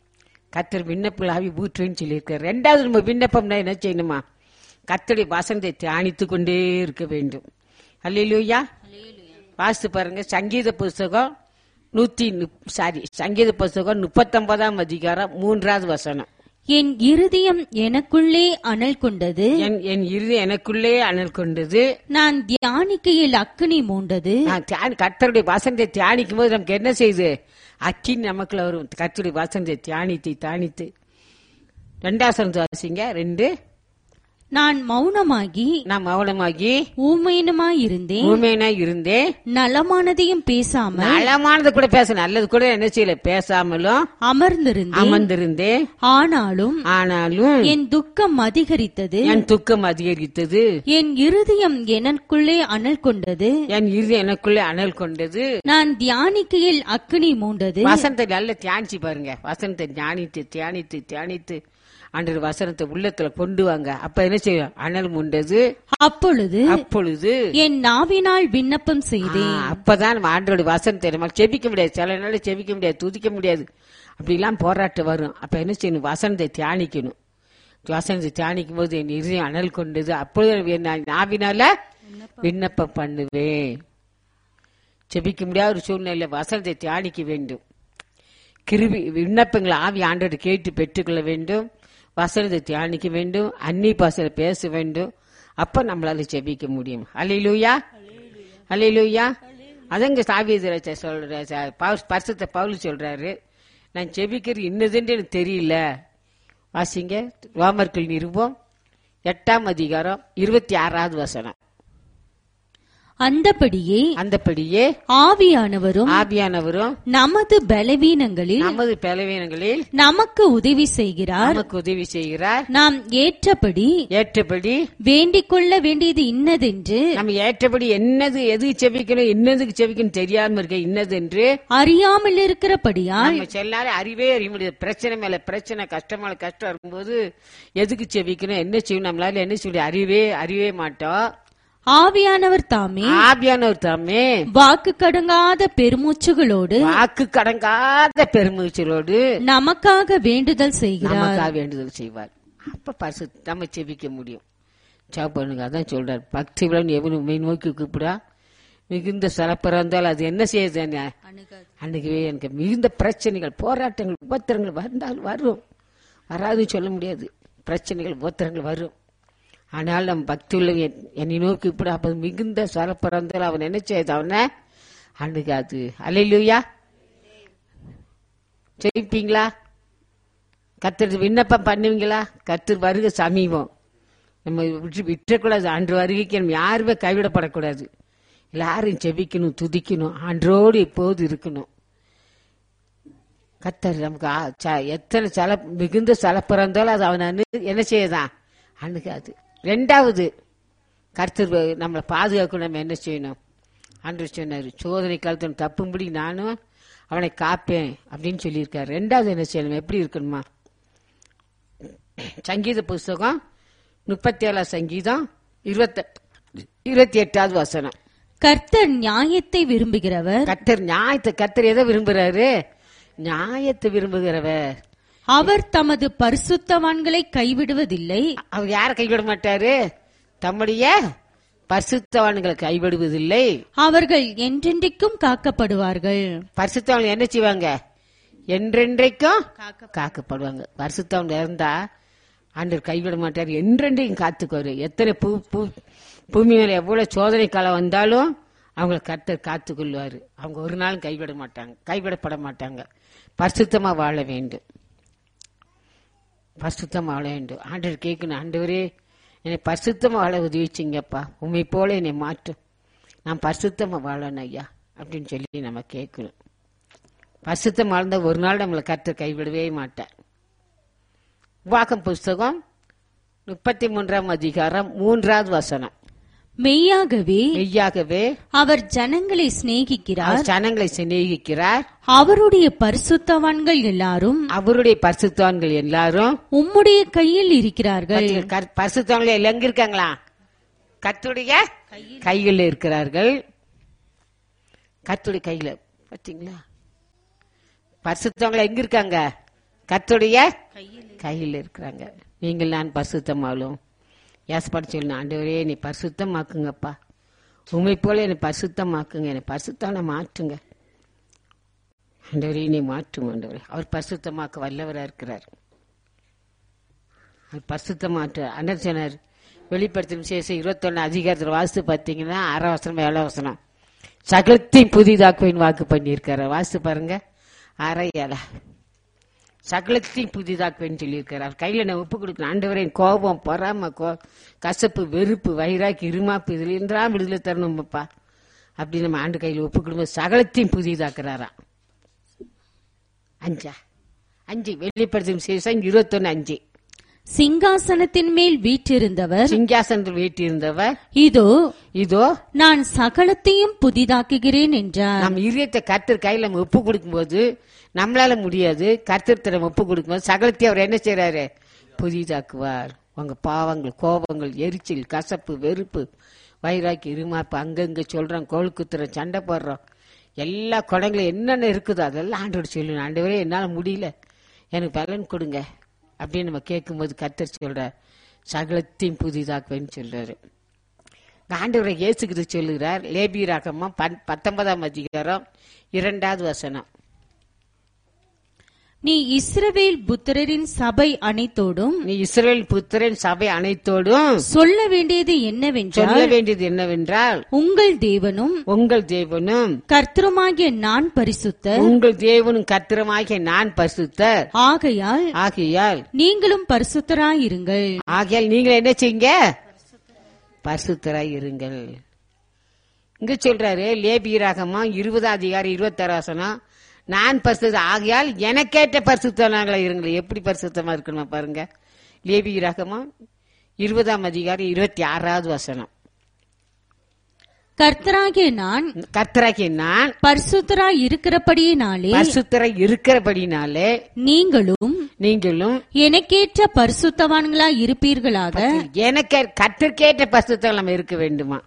கத்தர் விண்ணப்பங்கள் ஆவி ஊற்றுன்னு சொல்லியிருக்காரு ரெண்டாவது நம்ம விண்ணப்பம்னா என்ன செய்யணுமா கத்தருடைய வசனத்தை தியானித்து கொண்டே இருக்க வேண்டும் அல்லையா வாசித்து பாருங்க சங்கீத புஸ்தகம் நூத்தி சாரி சங்கீத புஸ்தகம் முப்பத்தொன்பதாம் அதிகாரம் மூன்றாவது வசனம் என் இருதயம் எனக்குள்ளே அனல் கொண்டது என் என் இறுதி எனக்குள்ளே அனல் கொண்டது நான் தியானிக்கையில் அக்கினி மூண்டது நான் தியானி கர்த்தருடைய வசனத்தை தியானிக்கும் போது நமக்கு என்ன செய்யுது அக்கின் நமக்குள்ள வரும் கர்த்தருடைய வசனத்தை தியானித்து தியானித்து ரெண்டாவது வாசிங்க ரெண்டு நான் மௌனமாகி நான் மௌனமாகி ஊமையனுமாயிருந்தேன் ஊமையனா இருந்தேன் நலமானதையும் பேசாமல் நலமானது கூட பேச நல்லது கூட என்ன செய்யல பேசாமலும் அமர்ந்திருந்தேன் அமர்ந்திருந்தேன் ஆனாலும் ஆனாலும் என் துக்கம் அதிகரித்தது என் துக்கம் அதிகரித்தது என் இருதயம் எனக்குள்ளே அனல் கொண்டது என் இறுதி எனக்குள்ளே அனல் கொண்டது நான் தியானிக்கையில் அக்கினி மூண்டது வசனத்தை நல்லா தியானிச்சு பாருங்க வசனத்தை தியானித்து தியானித்து தியானித்து அன்று வசனத்தை உள்ளத்துல கொண்டு வாங்க அப்ப என்ன செய்யும் அனல் முண்டது அப்பொழுது அப்பொழுது என் நாவினால் விண்ணப்பம் செய்தேன் ஆ, அப்பதான் நம்ம ஆண்டோட வசனத்தை நம்ம செபிக்க முடியாது சில நாள் செபிக்க முடியாது துதிக்க முடியாது அப்படிலாம் போராட்டம் வரும் அப்ப என்ன செய்யணும் வசனத்தை தியானிக்கணும் வசனத்தை தியானிக்கும் போது என் இருதயம் அனல் கொண்டது அப்பொழுது என் நா- நாவினால விண்ணப்பம் பண்ணுவேன் செபிக்க முடியாத ஒரு சூழ்நிலை வசனத்தை தியானிக்க வேண்டும் கிருபி விண்ணப்பங்களை ஆவி ஆண்டோடு கேட்டு பெற்றுக்கொள்ள வேண்டும் வசனத்தை தியானிக்க வேண்டும் அன்னி பாசல பேச வேண்டும் அப்ப நம்மளால ஜெபிக்க முடியும் அலையிலூயா அலையிலூயா அதங்க சாவியதராஜ சொல்ற ச- பவுல் பரிசுத்த பவுல் சொல்றாரு நான் ஜெபிக்கிறது இன்னதுன்னு எனக்கு தெரியல வாசிங்க ரோமர்கள் நிருபம் எட்டாம் அதிகாரம் இருபத்தி ஆறாவது வசனம் அந்தபடியே அந்தபடியே ஆவியானவரும் ஆவியானவரும் நமது பலவீனங்களில் நமது பலவீனங்களில் நமக்கு உதவி செய்கிறார் நமக்கு உதவி செய்கிறார் நாம் ஏற்றபடி ஏற்றபடி வேண்டிக் கொள்ள வேண்டியது இன்னதென்று நம்ம ஏற்றபடி என்னது எது செவிக்கணும் என்னதுக்கு செவிக்கணும் தெரியாம இருக்க இன்னது என்று அறியாமல் இருக்கிறபடியால் நம்ம சில நாள் அறிவே அறிய முடியாது பிரச்சனை மேல பிரச்சனை கஷ்டம் மேல கஷ்டம் இருக்கும்போது எதுக்கு செவிக்கணும் என்ன செய்யணும் நம்மளால என்ன சொல்லி அறிவே அறிவே மாட்டோம் ஆவியானவர் தாமே ஆபியானவர் தாமே வாக்கு கடங்காத பெருமூச்சுகளோடு வாக்கு கடங்காத பெருமூச்சலோடு நமக்காக வேண்டுதல் செய்கிறார் நமக்காக வேண்டுதல் செய்வார் அப்ப பசு நம்ம செபிக்க முடியும் ஜாப் பண்ணுங்க அதான் சொல்றாரு பக்தி விழன் எவனு உண்மை நோக்கி கூப்பிடா மிகுந்த சிறப்பிறந்தால் அது என்ன செய்யுது என்ன? அன்னைக்கு எனக்கு மிகுந்த பிரச்சனைகள் போராட்டங்கள் உபத்திரங்கள் வந்தால் வரும் வராதுன்னு சொல்ல முடியாது பிரச்சனைகள் உபத்திரங்கள் வரும் ஆனால் நம் பக்தி உள்ள என்னை நோக்கி இப்படி அப்ப மிகுந்த சிறப்பிறந்தால் அவன் என்ன செய்யுது அவனை அன்னைக்கு அது அலையிலுயா ஜெயிப்பீங்களா கத்தர் விண்ணப்பம் பண்ணுவீங்களா கத்தர் வருக சமீபம் நம்ம விட்டு விட்டுறக்கூடாது அன்று வருகைக்கு நம்ம யாருமே கைவிடப்படக்கூடாது எல்லாரும் செபிக்கணும் துதிக்கணும் அன்றோடு இப்போது இருக்கணும் கத்தர் நமக்கு ஆ- ச- எத்தனை சல மிகுந்த சல பிறந்தாலும் அது அவன் அனு- என்ன செய்யதான் அணுகாது ரெண்டாவது கர்த்தர் வ- நம்மளை பாதுகாக்க நம்ம என்ன செய்யணும் அன்று சொன்னார் சோதனை காலத்தில் தப்பும்படி நானும் அவனை காப்பேன் அப்படின்னு சொல்லியிருக்காரு ரெண்டாவது என்ன செய்யணும் எப்படி இருக்கணுமா சங்கீத புஸ்தகம் முப்பத்தி ஏழாம் சங்கீதம் இருபத்தி இருபத்தி எட்டாவது வசனம் கர்த்தர் நியாயத்தை விரும்புகிறவர் கத்தர் நியாயத்தை கத்தர் எதை விரும்புறாரு நியாயத்தை விரும்புகிறவர் அவர் தமது பரிசுத்தவான்களை கைவிடுவதில்லை அவர் யாரை கைவிட மாட்டாரு தம்முடைய பரிசுத்தவான்களை கைவிடுவதில்லை அவர்கள் என்றென்றைக்கும் காக்கப்படுவார்கள் பரிசுத்தவன் என்ன செய்வாங்க என்றென்றைக்கும் காக்கப்படுவாங்க பரிசுத்தவன் இருந்தா ஆண்டவர் கைவிட மாட்டார் என்றென்றைக்கும் காத்துக்குவாரு எத்தனை பூ பூ பூமி மேல எவ்வளவு சோதனை காலம் வந்தாலும் அவங்களை கர்த்தர் காத்துக்கொள்வாரு அவங்க ஒரு நாளும் கைவிட மாட்டாங்க கைவிடப்பட மாட்டாங்க பரிசுத்தமா வாழ வேண்டும் பரிசுத்தமா வாழ வேண்டும் ஆண்டவர் கேட்கணும் ஆண்டவரே என்னை பரிசுத்தமா வாழ உதவி செய்யுங்கப்பா உண்மை போல என்னை மாற்றும் நான் பரிசுத்தமா வாழணும் ஐயா அப்படின்னு சொல்லி நம்ம கேட்கணும் பரிசுத்தம் வாழ்ந்த ஒரு நாள் நம்மளை கர்த்தர் கைவிடவே மாட்டார் வாக்கம் புஸ்தகம் முப்பத்தி மூன்றாம் அதிகாரம் மூன்றாவது வசனம் மெய்யாகவே மெய்யாகவே அவர் ஜனங்களை சிநேகிக்கிறார் அவர் ஜனங்களை சிநேகிக்கிறார் அவருடைய பரிசுத்தவான்கள் எல்லாரும் அவருடைய பரிசுத்தவான்கள் எல்லாரும் உம்முடைய கையில் இருக்கிறார்கள் பரிசுத்தவங்களை எல்லாம் எங்க இருக்காங்களா கத்துடைய கையில் இருக்கிறார்கள் கத்துடைய கையில பாத்தீங்களா பரிசுத்தவங்களை எங்க இருக்காங்க கர்த்தருடைய கையில் இருக்கிறாங்க நீங்கள் நான் பரிசுத்தமாலும் ஏசப்பாடு சொல்லணும் ஆண்டவரே நீ பரிசுத்தமாக்குங்கப்பா உண்மை போல என்னை பரிசுத்தமாக்குங்க என்னை பரிசுத்தான மாற்றுங்க ஆண்டவரே நீ மாற்றும் ஆண்டவரே அவர் பரிசுத்தமாக்க வல்லவரா இருக்கிறார் அவர் பரிசுத்தமாற்று அண்ணன் சொன்னார் வெளிப்படுத்தும் விசேஷம் இருபத்தொன்னு அதிகாரத்தில் வாசித்து பார்த்தீங்கன்னா அரை வசனம் ஏழை வசனம் சகலத்தையும் புதிதாக்குவேன் வாக்கு பண்ணியிருக்காரு வாசித்து பாருங்க அரை ஏழை சகலத்தையும் புதிதாக்குவேன்னு சொல்லியிருக்காரு அவர் கையில் நான் ஒப்பு கொடுக்கணும் ஆண்டவரே என் கோபம் பொறாம கோ கசப்பு வெறுப்பு வைராக்கி இருமாப்பு இதுல இருந்தா விடுதலை தரணும்ப்பா அப்படி நம்ம ஆண்டு கையில் ஒப்பு கொடுக்கும்போது சகலத்தையும் புதிதாக்குறாராம் அஞ்சா அஞ்சு வெளிப்படுத்தும் விசேஷம் இருபத்தொன்னு அஞ்சு சிங்காசனத்தின் மேல் வீற்றிருந்தவர் சிங்காசனத்தில் வீட்டிருந்தவர் இதோ இதோ நான் சகலத்தையும் புதிதாக்குகிறேன் என்றார் நம்ம இதயத்தை கர்த்தர் கையில நம்ம ஒப்பு கொடுக்கும்போது நம்மளால முடியாது கர்த்தர் நம்ம ஒப்பு கொடுக்கும்போது சகலத்தையும் அவர் என்ன செய்றாரு புதிதாக்குவார் உங்க பாவங்கள் கோபங்கள் எரிச்சல் கசப்பு வெறுப்பு வைராக்கி இருமாப்பு அங்கங்க சொல்றோம் கோல் குத்துறோம் சண்டை போடுறோம் எல்லா குடங்களும் என்னென்ன இருக்குதோ அதெல்லாம் ஆண்டோடு சொல்லணும் ஆண்டவரே என்னால முடியல எனக்கு பலன் கொடுங்க அப்படின்னு நம்ம கேட்கும்போது கர்த்தர் சொல்றார் சகலத்தையும் புதிதாக்குவேன்னு சொல்றாரு ஆண்டவரை இயேசுகிட்டு சொல்லுகிறார் லேபி ராகமா பத்தொன்பதாம் அதிகாரம் இரண்டாவது வசனம் நீ இஸ்ரவேல் புத்திரரின் சபை அனைத்தோடும் நீ இஸ்ரேல் புத்திரன் சபை அனைத்தோடும் சொல்ல வேண்டியது என்னவென்றால் சொல்ல வேண்டியது என்னவென்றால் உங்கள் தேவனும் உங்கள் தேவனும் கர்த்தருமாகிய நான் பரிசுத்தர் உங்கள் தேவனும் கத்திரமாகிய நான் பரிசுத்தர் ஆகையால் ஆகையால் நீங்களும் பரிசுத்தராயிருங்கள் ஆகையால் நீங்கள் என்ன செய்யுங்க பரிசுத்தராய் இருங்கள் இங்க சொல்றாரு லேபீராகமா இருபதாம் அதிகாரம் இருபத்தாறு வசனம் நான் பரிசுத்த ஆகையால் எனக்கேற்ற பரிசுத்தனாங்களா இருங்கள் எப்படி பரிசுத்தமா இருக்கணும் பாருங்க லேபீராகமா இருபதாம் அதிகாரம் இருபத்தி ஆறாவது வசனம் கர்த்தராகிய நான் கர்த்தராகிய நான் பரிசுத்தராய் இருக்கிறபடியினாலே பரிசுத்தராய் இருக்கிறபடினாலே நீங்களும் நீங்களும் எனக்கேற்ற பரிசுத்தவான்களாய் இருப்பீர்களாக எனக்கு கத்திற்கேற்ற பரிசுத்தம் நம்ம இருக்க வேண்டுமா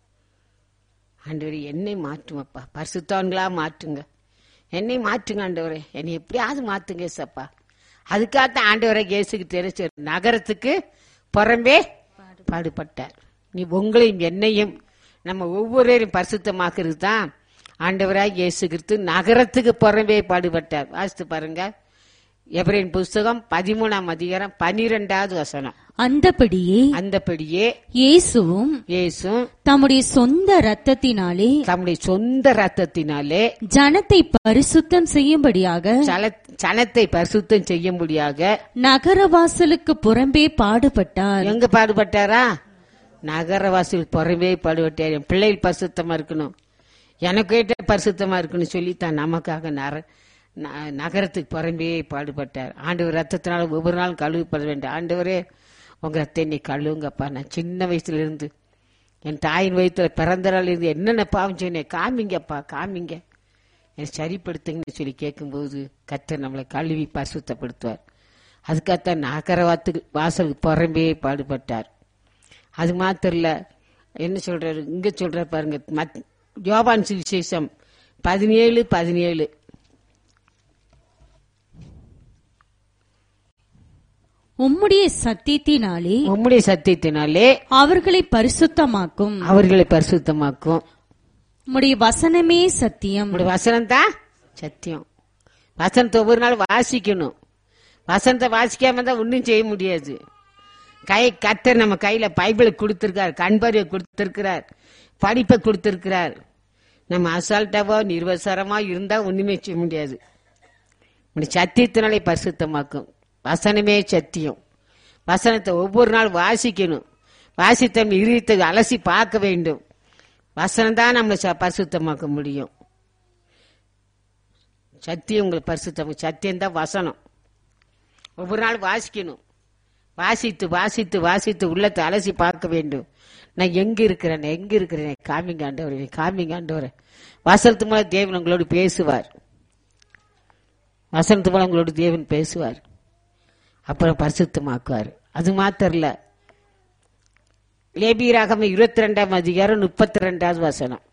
ஆண்டவரே என்னை மாற்றுமப்பா பரிசுத்தவன்களா மாற்றுங்க என்னை மாற்றுங்க ஆண்டவரே என்னை எப்படியாவது மாத்துங்க ஏசப்பா அதுக்காகத்தான் ஆண்டவரை இயேசுக்கு தெரிஞ்ச நகரத்துக்கு புறம்பே பாடுபட்டார் நீ உங்களையும் என்னையும் நம்ம ஒவ்வொருவரையும் பரிசுத்தமாக்குறது தான் ஆண்டவராய் இயேசு கிறிஸ்து நகரத்துக்கு புறம்பே பாடுபட்டார் வாசித்து பாருங்க எவரின் புஸ்தகம் பதிமூணாம் அதிகாரம் பனிரெண்டாவது வசனம் அந்தபடியே அந்தபடியே இயேசுவும் இயேசும் தம்முடைய சொந்த ரத்தத்தினாலே தம்முடைய சொந்த ரத்தத்தினாலே ஜனத்தை பரிசுத்தம் செய்யும்படியாக சல- சனத்தை பரிசுத்தம் செய்யும்படியாக நகரவாசலுக்கு புறம்பே பாடுபட்டார் எங்க பாடுபட்டாரா நகரவாசிகள் புறமே பாடுபட்டார் என் பிள்ளைகள் பரிசுத்தமா இருக்கணும் எனக்கு ஏற்ற பரிசுத்தமா இருக்கணும் சொல்லி தான் நமக்காக நர ந- நகரத்துக்கு புறம்பே பாடுபட்டார் ஆண்டவர் ரத்தத்தினால ஒவ்வொரு நாளும் கழுவிப்பட வேண்டும் ஆண்டவரே உங்க ரத்தை நீ கழுவுங்கப்பா நான் சின்ன வயசுல இருந்து என் தாயின் வயிற்றுல பிறந்த நாள் இருந்து என்னென்ன பாவம் சொன்னேன் காமிங்கப்பா காமிங்க என்னை சரிப்படுத்துங்கன்னு சொல்லி கேட்கும்போது கர்த்தர் நம்மளை கழுவி பரிசுத்தப்படுத்துவார் அதுக்காகத்தான் நகரவாத்துக்கு வாசலுக்கு புறம்பே பாடுபட்டார் அது மாத்திரம் இல்ல என்ன சொல்றாரு இங்க சொல்றாரு பாருங்க மத் யோவான் சுவிசேஷம் பதினேழு பதினேழு உம்முடைய சத்தியத்தினாலே உம்முடைய சத்தியத்தினாலே அவர்களை பரிசுத்தமாக்கும் அவர்களை பரிசுத்தமாக்கும் உம்முடைய வசனமே சத்தியம் உங்களுடைய வசனம் தான் சத்தியம் வசனத்தை ஒவ்வொரு நாள் வாசிக்கணும் வசனத்தை வாசிக்காம தான் ஒன்றும் செய்ய முடியாது கை கத்தர் நம்ம கையில பைபிளை கொடுத்திருக்கார் கண்பார்வை கொடுத்திருக்கிறார் படிப்பை கொடுத்திருக்கிறார் நம்ம அசால்ட்டாவோ நிர்வசரமா இருந்தா ஒண்ணுமே செய்ய முடியாது உன்னுடைய சத்தியத்தினாலே பரிசுத்தமாக்கும் வசனமே சத்தியம் வசனத்தை ஒவ்வொரு நாள் வாசிக்கணும் வாசித்த இருதயத்தை அலசி பார்க்க வேண்டும் வசனம் தான் நம்மளை ச- பரிசுத்தமாக்க முடியும் சத்தியம் உங்களை பரிசுத்தம் சத்தியம் தான் வசனம் ஒவ்வொரு நாள் வாசிக்கணும் வாசித்து வாசித்து வாசித்து உள்ளத்தை அலசி பார்க்க வேண்டும் நான் எங்க இருக்கிறேன் நான் எங்க இருக்கிறேன் காமிங்க ஆண்டவரே காமிங்க ஆண்டவரே வசனத்து மூலம் தேவன் உங்களோடு பேசுவார் வசனத்து மூலம் உங்களோட தேவன் பேசுவார் அப்புறம் பரிசுத்தமாக்குவார் அது மாத்திரம் இல்ல லேபியராகம இருபத்தி ரெண்டாம் அதிகாரம் முப்பத்தி ரெண்டாவது வசனம்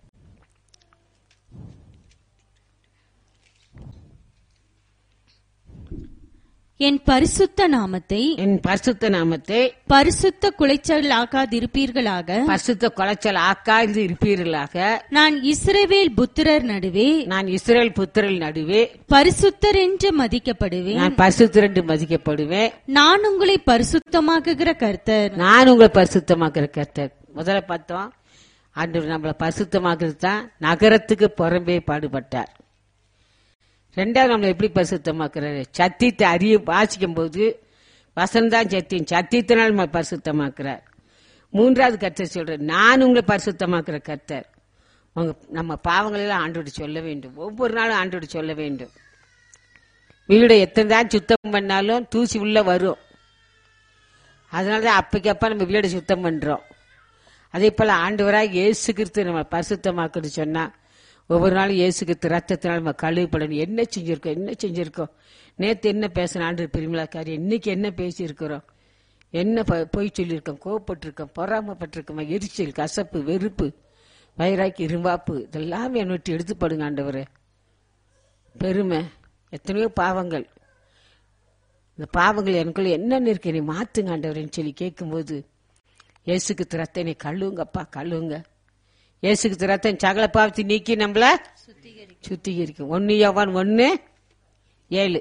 என் பரிசுத்த நாமத்தை என் பரிசுத்த நாமத்தை பரிசுத்த குலைச்சல் ஆக்காதிருப்பீர்களாக பரிசுத்த குலைச்சல் ஆக்காது இருப்பீர்களாக நான் இஸ்ரவேல் புத்திரர் நடுவே நான் இஸ்ரேல் புத்திரல் நடுவே பரிசுத்தர் என்று மதிக்கப்படுவேன் நான் பரிசுத்திரண்டு மதிக்கப்படுவேன் நான் உங்களை பரிசுத்தமாக்குகிற கர்த்தர் நான் உங்களை பரிசுத்தமாக்குற கர்த்தர் முதல்ல பார்த்தோம் ஆண்டவர் நம்மளை பரிசுத்தமாக்குறது தான் நகரத்துக்கு புறம்பே பாடுபட்டார் ரெண்டாவது நம்மளை எப்படி பரிசுத்தமாக்குறாரு சத்தியத்தை அறிய வாசிக்கும் போது வசந்தான் சத்தியம் சத்தியத்தினால் நம்ம பரிசுத்தமாக்குறார் மூன்றாவது கர்த்தர் சொல்றார் நான் உங்களை பரிசுத்தமாக்குற கர்த்தர் உங்க நம்ம பாவங்களை எல்லாம் ஆண்டோடு சொல்ல வேண்டும் ஒவ்வொரு நாளும் ஆண்டோடு சொல்ல வேண்டும் வீடை எத்தனை தான் சுத்தம் பண்ணாலும் தூசி உள்ள வரும் அதனால தான் அப்பக்கப்ப நம்ம வீடை சுத்தம் பண்றோம் அதே போல ஆண்டவராக இயேசு கிறிஸ்து நம்ம பரிசுத்தமாக்குன்னு சொன்னா ஒவ்வொரு நாளும் இயேசு கிறிஸ்து ரத்தத்தினால் நம்ம கழுவுப்படணும் என்ன செஞ்சிருக்கோம் என்ன செஞ்சிருக்கோம் நேத்து என்ன பேசின ஆண்டு பிரிமலாக்காரி இன்னைக்கு என்ன பேசியிருக்கிறோம் என்ன பொ- பொய் சொல்லியிருக்கோம் கோவப்பட்டிருக்கோம் பொறாமப்பட்டிருக்கோம் எரிச்சல் கசப்பு வெறுப்பு வயிறாக்கி இரும்பாப்பு இதெல்லாம் என்னை விட்டு எடுத்துப்படுங்க ஆண்டவரே பெருமை எத்தனையோ பாவங்கள் இந்த பாவங்கள் எனக்குள்ள என்னென்ன இருக்கு நீ மாத்துங்க ஆண்டவரேன்னு சொல்லி கேட்கும்போது இயேசுக்கு திறத்தை நீ கழுவுங்கப்பா கழுவுங்க இயேசுக்கு திறத்தன் சகல பாவத்தை நீக்கி நம்மள சுத்திகரிக்கும் ஒன்னு யோவான் ஒன்னு ஏழு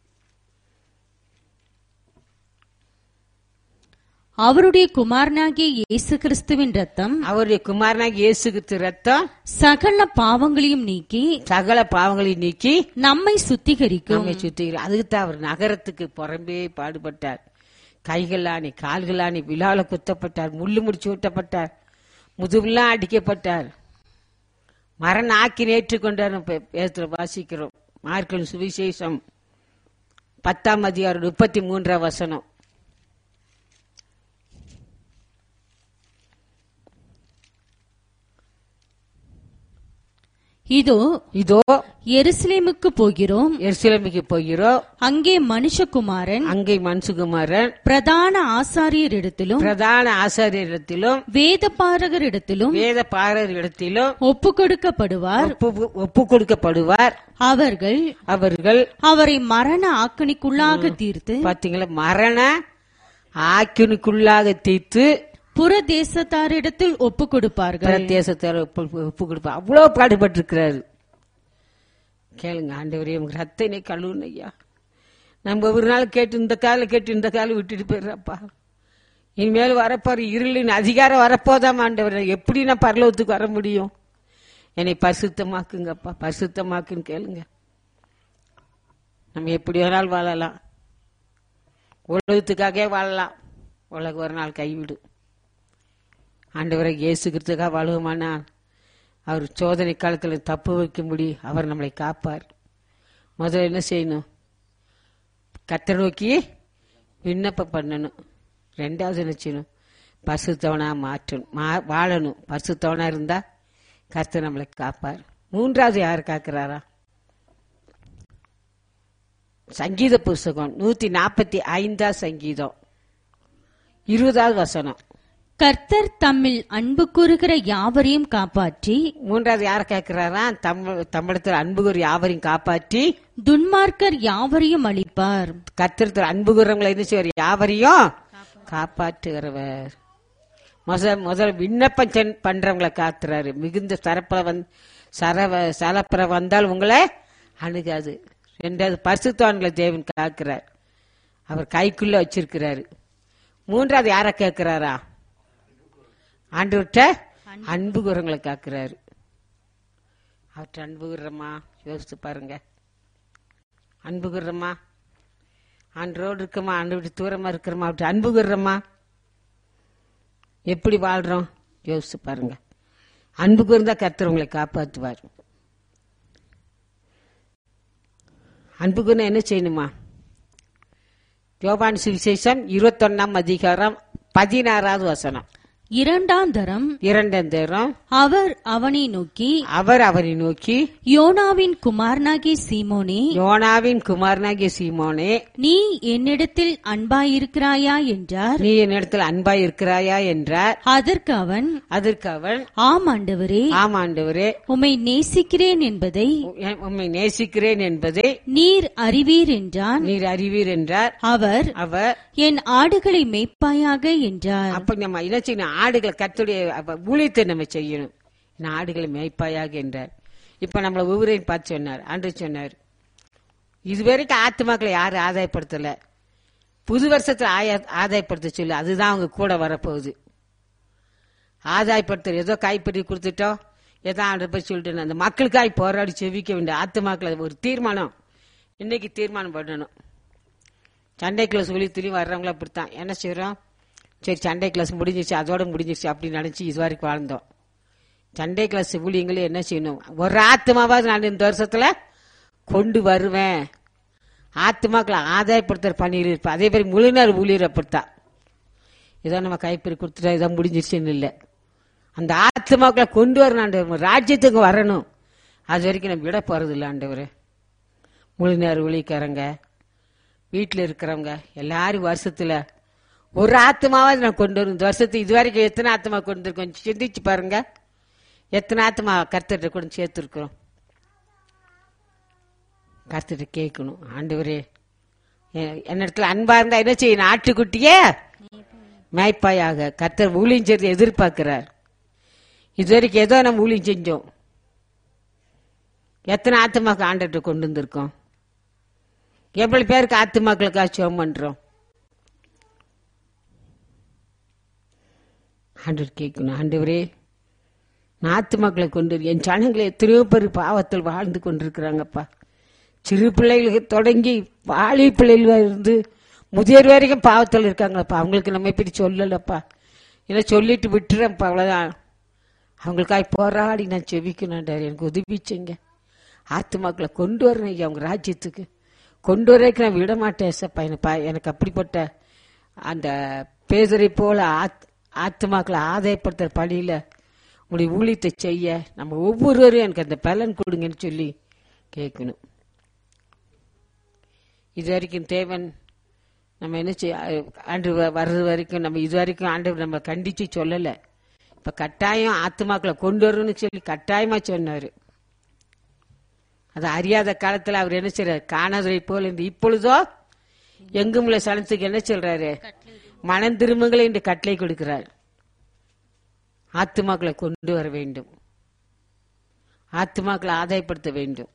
அவருடைய குமாரனாகிய இயேசு கிறிஸ்துவின் ரத்தம் அவருடைய குமாரனாக இயேசுக்கு ரத்தம் சகல பாவங்களையும் நீக்கி சகல பாவங்களை நீக்கி நம்மை சுத்திகரிக்கும் நம்மை சுத்திகரி அதுக்கு தான் அவர் நகரத்துக்கு புறம்பே பாடுபட்டார் கைகளானி கால்களானி விழால குத்தப்பட்டார் முள்ளு முடிச்சு ஊட்டப்பட்டார் முதுகுலாம் அடிக்கப்பட்டார் மரண ஆக்கி ஏற்றுக்கொண்டார் பேசுற வாசிக்கிறோம் மார்க்கல் சுவிசேஷம் பத்தாம் அதிகாரம் முப்பத்தி மூன்றாம் வசனம் இதோ இதோ எருசலேமுக்கு போகிறோம் எருசலேமுக்கு போகிறோம் அங்கே மனுஷகுமாரன் அங்கே மன்சுகுமாரன் பிரதான ஆசாரியரிடத்திலும் பிரதான ஆசாரியரிடத்திலும் வேத பாரகரிடத்திலும் வேத பாரரிடத்திலும் ஒப்பு கொடுக்கப்படுவார் ஒப்பு ஒப்பு கொடுக்கப்படுவார் அவர்கள் அவர்கள் அவரை மரண ஆக்கணிக்குள்ளாக தீர்த்து பாத்தீங்களா மரண ஆக்கினுக்குள்ளாக தீர்த்து புற தேசத்தாரிடத்தில் ஒப்பு கொடுப்பார்கள் பிரதேசத்தார் ஒப்பு ஒப்பு கொடுப்பார் அவ்வளவு பாடுபட்டிருக்கிறாரு கேளுங்க ஆண்டவரே உங்க ரத்தனை கழுவுன ஐயா நம்ம ஒரு நாள் கேட்டு இந்த காலை கேட்டு இந்த காலை விட்டுட்டு போயிடுறப்பா இனிமேல் வரப்போற இருளின் அதிகாரம் வரப்போதாம் ஆண்டவரே எப்படி நான் பரலோகத்துக்கு வர முடியும் என்னை பரிசுத்தமாக்குங்கப்பா பரிசுத்தமாக்குன்னு கேளுங்க நம்ம எப்படி வேணாலும் வாழலாம் உலகத்துக்காகவே வாழலாம் உலகம் ஒரு நாள் கைவிடும் ஆண்டவரை இயேசு கிறிஸ்துக்காக வாழுவோமானா அவர் சோதனை காலத்தில் தப்பு வைக்கும்படி அவர் நம்மளை காப்பார் முதல்ல என்ன செய்யணும் கத்தை நோக்கி விண்ணப்பம் பண்ணணும் ரெண்டாவது என்ன செய்யணும் பசுத்தவனா மாற்றணும் மா- வாழணும் பசுத்தவனா இருந்தா கர்த்தர் நம்மளை காப்பார் மூன்றாவது யார் காக்குறாரா சங்கீத புஸ்தகம் நூத்தி நாற்பத்தி ஐந்தா சங்கீதம் இருபதாவது வசனம் கர்த்தர் தம்மில் அன்பு கூறுகிற யாவரையும் காப்பாற்றி மூன்றாவது யார கேட்கிறாரா தமிழ் தமிழத்தில் அன்புகுர் யாவரையும் காப்பாற்றி துன்மார்க்கர் யாவரையும் அளிப்பார் கத்திரத்தில் அன்புகுறவங்களை என்ன செய்வார் யாவரையும் காப்பாற்றுகிறவர் முதல் முதல் விண்ணப்பம் சென்- பண்றவங்களை காத்துறாரு மிகுந்த சரப்பல வந் சரவ சலப்பற வந்தால் உங்களை அணுகாது ரெண்டாவது பரிசுத்தவான்களை தேவன் காக்கிறார் அவர் கைக்குள்ள வச்சிருக்கிறாரு மூன்றாவது யார கேட்கிறாரா ஆண்டவர்கிட்ட அன்பு குரங்களை காக்குறாரு அவர்கிட்ட அன்பு குறமா யோசித்து பாருங்க அன்பு குறமா ஆண்டரோடு இருக்கமா ஆண்டு விட்டு தூரமா இருக்கிறோமா அப்படி அன்பு குறமா எப்படி வாழ்றோம் யோசித்து பாருங்க அன்பு கூர்ந்தா கர்த்தர் உங்களை காப்பாற்றுவார் அன்பு கூர்ந்தா என்ன செய்யணுமா யோவான் சுவிசேஷம் இருபத்தொன்னாம் அதிகாரம் பதினாறாவது வசனம் இரண்டாம் தரம் இரண்டாம் தரம் அவர் அவனை நோக்கி அவர் அவரை நோக்கி யோனாவின் குமாரனாகிய சீமோனே யோனாவின் குமாரனாகிய சீமோனே நீ என்னிடத்தில் அன்பாயிருக்கிறாயா என்றார் நீ என்னிடத்தில் அன்பாய் இருக்கிறாயா என்றார் அதற்கு அவன் அதற்கு அவன் ஆம் ஆண்டவரே ஆமாண்டவரே உம்மை நேசிக்கிறேன் என்பதை உம்மை நேசிக்கிறேன் என்பதை நீர் அறிவீர் என்றான் நீர் அறிவீர் என்றார் அவர் அவர் என் ஆடுகளை மேய்ப்பாயாக என்றார் அப்ப நம்ம என்ன செய்யணும் ஆடுகளை கத்துடைய ஊழியத்தை நம்ம செய்யணும் நான் ஆடுகளை மேய்ப்பாயாக என்றார் இப்ப நம்மள ஒவ்வொருவரையும் பார்த்து சொன்னார் ஆண்டு சொன்னார் இதுவரைக்கும் ஆத்துமாக்களை யாரும் ஆதாயப்படுத்தல புது வருஷத்துல ஆய- ஆதாயப்படுத்த சொல்லு அதுதான் அவங்க கூட வரப்போகுது ஆதாயப்படுத்த ஏதோ கைப்பற்றி கொடுத்துட்டோம் ஏதோ ஆண்டு போய் சொல்லிட்டு அந்த மக்களுக்காய் போராடி செவிக்க வேண்டிய ஆத்துமாக்களை ஒரு தீர்மானம் இன்னைக்கு தீர்மானம் பண்ணணும் சண்டை கிளாஸ் ஒழித்துலையும் வர்றவங்கள அப்படித்தான் என்ன செய்றோம் சரி சண்டை கிளாஸ் முடிஞ்சிருச்சு அதோட முடிஞ்சிருச்சு அப்படி நினைச்சு இது வரைக்கும் வாழ்ந்தோம் சண்டை கிளாஸ் ஊழியங்களே என்ன செய்யணும் ஒரு ஆத்மாவாவது நான் இந்த வருஷத்துல கொண்டு வருவேன் ஆத்மாக்களை ஆதாயப்படுத்துற பணியில் இருப்பேன் அதே மாதிரி முழுநர் ஊழியர் அப்படித்தான் ஏதோ நம்ம கைப்பறி கொடுத்துட்டா இதான் முடிஞ்சிருச்சுன்னு இல்லை அந்த ஆத்மாக்களை கொண்டு வரணும் ஆண்டவர் ராஜ்யத்துக்கு வரணும் அது வரைக்கும் நம்ம விட போறது இல்லை ஆண்டவர் முழு நேர ஊழியக்காரங்க வீட்டில் இருக்கிறவங்க எல்லாரும் வருஷத்துல ஒரு ஆத்மாவாவது நான் கொண்டு வரும் இந்த வருஷத்துக்கு இது வரைக்கும் எத்தனை ஆத்மா கொண்டு இருக்கோம் கொஞ்சம் சிந்திச்சு பாருங்க எத்தனை ஆத்மா கர்த்தர்கிட்ட கொண்டு சேர்த்துருக்குறோம் கர்த்தர்கிட்ட கேட்கணும் ஆண்டவரே எ- என்னிடத்துல அன்பா இருந்தா என்ன செய்யணும் ஆட்டுக்குட்டியே மேய்ப்பாயாக கர்த்தர் ஊழியம் செய்து எதிர்பார்க்கிறார் இது வரைக்கும் ஏதோ நம்ம ஊழியம் செஞ்சோம் எத்தனை ஆத்மாக்கு ஆண்டர்கிட்ட கொண்டு வந்திருக்கோம் எவ்வளவு பேருக்கு ஆத்துமாக்களுக்காக சிவம் பண்றோம் ஆண்டவர் கேட்கணும் ஆண்டவரே நான் ஆத்துமாக்களை கொண்டு வரு- என் ஜனங்களை எத்தனையோ பேர் பாவத்தில் வாழ்ந்து கொண்டிருக்கிறாங்கப்பா சிறு பிள்ளைகளுக்கு தொடங்கி வாலி பிள்ளைகள் இருந்து முதியோர் வரைக்கும் பாவத்தில் இருக்காங்களப்பா அவங்களுக்கு நம்ம இப்படி சொல்லலப்பா இல்லை சொல்லிட்டு விட்டுறேன்ப்பா அவ்வளோதான் அவங்களுக்காக போராடி நான் செவிக்கணும் ஆண்டவரே. எனக்கு உதவிச்சுங்க ஆத்துமாக்களை கொண்டு வரணும் ஐயா அவங்க ராஜ்யத்துக்கு கொண்டு வரக்கு நான் விட மாட்டேன் ஏசப்பா எனக்கு பா- எனக்கு அப்படிப்பட்ட அந்த பேதரை போல ஆத் ஆத்துமாக்களை ஆதாயப்படுத்துற பணியில உங்களுடைய ஊழியத்தை செய்ய நம்ம ஒவ்வொருவரும் எனக்கு அந்த பலன் கொடுங்கன்னு சொல்லி கேட்கணும் இது வரைக்கும் தேவன் நம்ம என்ன செய்ய ஆண்டு வ- வர்றது வரைக்கும் நம்ம இது வரைக்கும் ஆண்டவர் நம்ம கண்டிச்சு சொல்லல இப்ப கட்டாயம் ஆத்துமாக்களை கொண்டு வரணும்னு சொல்லி கட்டாயமா சொன்னாரு அது அறியாத காலத்துல அவர் என்ன செய்யறாரு காணாதரை போல இருந்து இப்பொழுதோ எங்கும் உள்ள சனத்துக்கு என்ன சொல்றாரு மனம் திரும்புங்களை என்று கட்டளை கொடுக்கிறார் ஆத்துமாக்களை கொண்டு வர வேண்டும் ஆத்துமாக்களை ஆதாயப்படுத்த வேண்டும்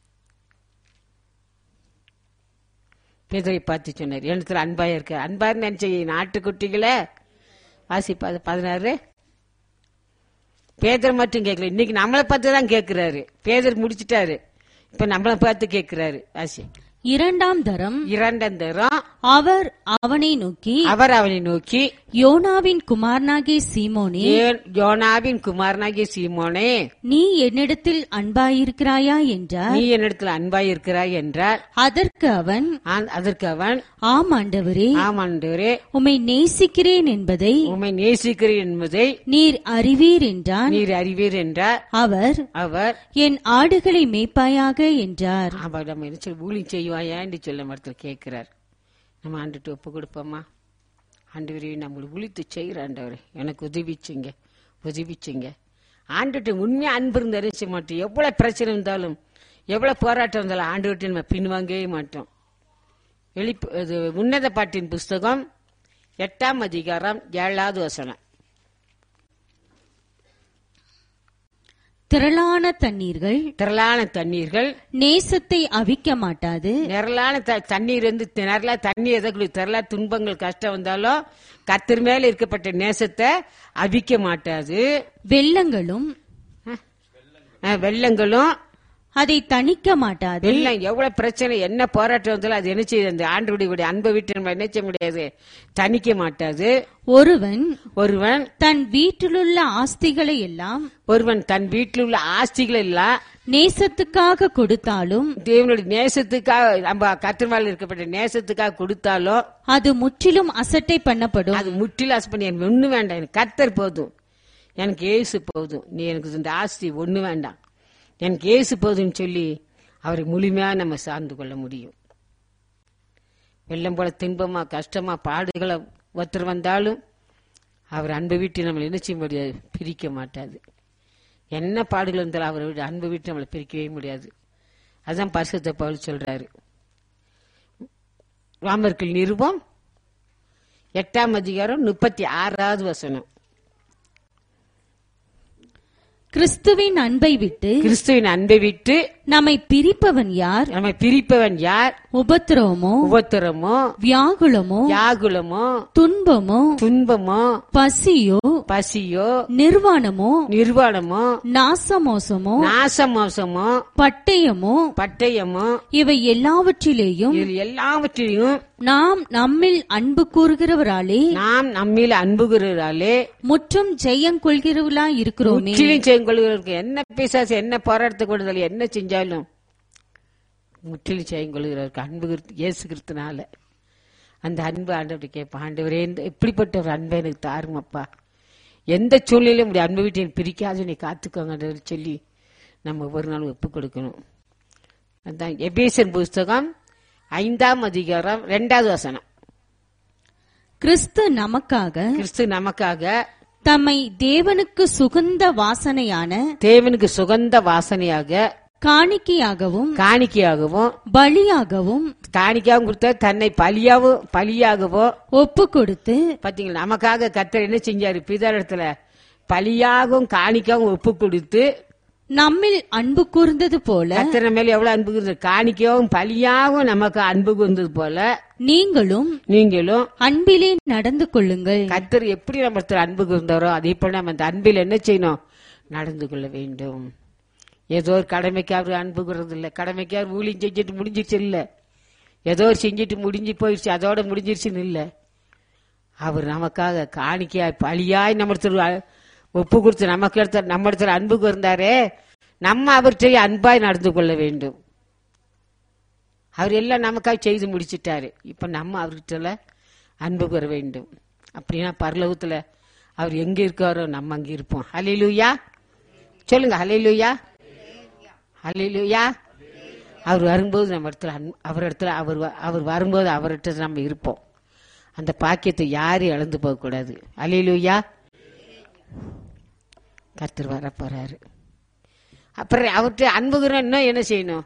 பேதரை பார்த்து சொன்னார் என்னத்துல அன்பாயா இருக்க அன்பா நினைச்ச நாட்டுக்குட்டிகளை வாசிப்பா பதினாறு பேதர் மட்டும் கேட்கல இன்னைக்கு நம்மளை பார்த்து தான் கேட்கிறாரு பேதர் முடிச்சிட்டாரு இப்ப நம்மளை பார்த்து கேட்கிறாரு வாசி இரண்டாம் தரம் இரண்டாம் தரம் அவர் அவனை நோக்கி அவர் அவனை நோக்கி யோனாவின் குமாரனாகிய சீமோனே ஏன் யோனாவின் குமாரனாகிய சீமோனே நீ என்னிடத்தில் அன்பாயிருக்கிறாயா என்றார் நீ என்னிடத்தில் அன்பாய் இருக்கிறாய் என்றார் அதற்கு அவன் ஆ- அதற்கு அவன் ஆம் ஆண்டவரே ஆமாண்டவரே உம்மை நேசிக்கிறேன் என்பதை உம்மை நேசிக்கிறேன் என்பதை நீர் அறிவீர் என்றான் நீர் அறிவீர் என்றார் அவர் அவர் என் ஆடுகளை மேய்ப்பாயாக என்றார் அவர் நம்ம என்ன சொல்லி ஊழி செய்வாயான்னு சொல்ல மரத்தில் கேட்கிறார் நம்ம ஆண்டுட்டு ஒப்பு கொடுப்போமா ஆண்டவரே நம்மளை உழித்து செய்கிற ஆண்டவரே எனக்கு உதவிச்சுங்க உதவிச்சுங்க ஆண்டுட்டு உண்மையா அன்பு இருந்த அறிவிச்ச மாட்டோம் எவ்வளவு பிரச்சனை இருந்தாலும் எவ்வளவு போராட்டம் இருந்தாலும் ஆண்டு விட்டு நம்ம பின்வாங்கவே மாட்டோம் வெளிப்பு இது உன்னத பாட்டின் புஸ்தகம் எட்டாம் அதிகாரம் ஏழாவது வசனம் திரளான தண்ணீர்கள் திரளான தண்ணீர்கள் நேசத்தை அவிக்க மாட்டாது நிரலான த- தண்ணீர் வந்து நிரலா தண்ணி எதற்கு திரளா துன்பங்கள் கஷ்டம் வந்தாலும் கத்தர் மேல இருக்கப்பட்ட நேசத்தை அவிக்க மாட்டாது வெள்ளங்களும் அஹ், வெள்ளங்களும் அதை தணிக்க மாட்டாது எல்லாம் எவ்வளவு பிரச்சனை என்ன போராட்டம் வந்தாலும் அது என்ன செய்யுது அந்த ஆண்டுடைய அன்பை விட்டு நம்ம என்ன செய்ய முடியாது தணிக்க மாட்டாது ஒருவன் ஒருவன் தன் வீட்டிலுள்ள ஆஸ்திகளை எல்லாம் ஒருவன் தன் வீட்டில் உள்ள ஆஸ்திகள் எல்லாம் நேசத்துக்காக கொடுத்தாலும் தேவனுடைய நேசத்துக்காக நம்ம கத்திரவாள் இருக்கப்பட்ட நேசத்துக்காக கொடுத்தாலும் அது முற்றிலும் அசட்டை பண்ணப்படும் அது முற்றிலும் ஆசை எனக்கு ஒண்ணு வேண்டாம் எனக்கு கத்தர் போதும் எனக்கு ஏசு போதும் நீ எனக்கு இந்த ஆஸ்தி ஒண்ணு வேண்டாம் எனக்கு ஏசு போதும்னு சொல்லி அவரை முழுமையா நம்ம சார்ந்து கொள்ள முடியும் வெள்ளம் போல துன்பமா கஷ்டமா பாடுகளை ஒருத்தர் வந்தாலும் அவர் அன்பை விட்டு நம்மளை என்ன செய்ய முடியாது பிரிக்க மாட்டாது என்ன பாடுகள் இருந்தாலும் அவரை விட அன்பை விட்டு நம்மளை பிரிக்கவே முடியாது அதான் பரிசுத்த பவுல் சொல்றாரு ராமர்கள் நிருபம் எட்டாம் அதிகாரம் முப்பத்தி ஆறாவது வசனம் கிறிஸ்துவின் அன்பை விட்டு கிறிஸ்துவின் அன்பை விட்டு நம்மை பிரிப்பவன் யார் நம்மை பிரிப்பவன் யார் உபத்திரவமோ உபத்திரமோ வியாகுலமோ யாகுலமோ துன்பமோ துன்பமோ பசியோ பசியோ நிர்வாணமோ நிர்வாணமோ நாசமோசமோ நாசமோசமோ பட்டயமோ பட்டயமோ இவை எல்லாவற்றிலேயும் இது எல்லாவற்றையும் நாம் நம்மில் அன்பு கூறுகிறவராலே நாம் நம்மில் அன்புகிறாலே முற்றும் ஜெயங்கொள்கிறவர்களா இருக்கிறோமே முற்றிலும் செய்யொள்கிறவருக்கு என்ன பிசாசு என்ன போராட்டத்தை கொடுதல் என்ன செஞ்சாலும் முற்றிலும் செய்யொள்கிறவருக்கு அன்பு கிறிஸ்து- இயேசு கிறிஸ்துனால அந்த அன்பு ஆண்டவர்கிட்ட கேட்பேன் ஆண்டவரே இந்த இப்படிப்பட்ட ஒரு அன்பை எனக்கு தாருங்கப்பா எந்த சூழ்நிலையும் இப்படி அன்பு விட்டு எனக்கு பிரிக்காது நீ காத்துக்கோங்க சொல்லி நம்ம ஒரு நாள் ஒப்பு கொடுக்கணும் அதான் எபேசன் புஸ்தகம் ஐந்தாம் அதிகாரம் ரெண்டாவது வசனம் கிறிஸ்து நமக்காக கிறிஸ்து நமக்காக தம்மை தேவனுக்கு சுகந்த வாசனையான தேவனுக்கு சுகந்த வாசனையாக காணிக்கையாகவும் காணிக்கையாகவும் பலியாகவும் காணிக்காவும் கொடுத்த தன்னை பலியாவும் பலியாகவோ ஒப்பு கொடுத்து பாத்தீங்களா நமக்காக கத்தர் என்ன செஞ்சாரு பிதாரத்துல பலியாகவும் காணிக்காவும் ஒப்பு கொடுத்து நம்மில் அன்பு கூர்ந்தது போல கத்தர் மேல எவ்வளவு அன்பு இருந்தது காணிக்காவும் பலியாகவும் நமக்கு அன்பு இருந்தது போல நீங்களும் நீங்களும் அன்பிலே நடந்து கொள்ளுங்கள் கத்தர் எப்படி நம்ம அன்பு இருந்தாரோ அதே போல நம்ம அந்த அன்பில் என்ன செய்யணும் நடந்து கொள்ள வேண்டும் ஏதோ ஒரு கடமைக்காக அன்பு கூறது இல்ல கடமைக்காக ஊழியம் செஞ்சுட்டு முடிஞ்சிருச்சு இல்ல ஏதோ ஒரு செஞ்சுட்டு முடிஞ்சு போயிடுச்சு அதோட முடிஞ்சிருச்சுன்னு இல்ல அவர் நமக்காக காணிக்கையாய் பழியாய் நம்ம ஒப்பு கொடுத்து நமக்கு எடுத்த நம்ம இடத்துல அன்பு இருந்தாரே நம்ம அவர்கிட்ட அன்பாய் நடந்து கொள்ள வேண்டும் அவர் எல்லாம் நமக்காக செய்து முடிச்சிட்டாரு இப்ப நம்ம அவர்கிட்ட அன்பு பெற வேண்டும் அப்படின்னா பரலோகத்துல அவர் எங்க இருக்காரோ நம்ம அங்க இருப்போம் ஹலிலூயா சொல்லுங்க ஹலிலூயா ஹலிலூயா அவர் வரும்போது நம்ம இடத்துல அன்பு- அவர் இடத்துல அவர் வ- அவர் வரும்போது அவர்கிட்ட நம்ம இருப்போம் அந்த பாக்கியத்தை யாரும் இழந்து போக கூடாது ஹலிலூயா கர்த்தர் வர போறாரு அப்புறம் அவர்கிட்ட அன்புகிறோம் இன்னும் என்ன செய்யணும்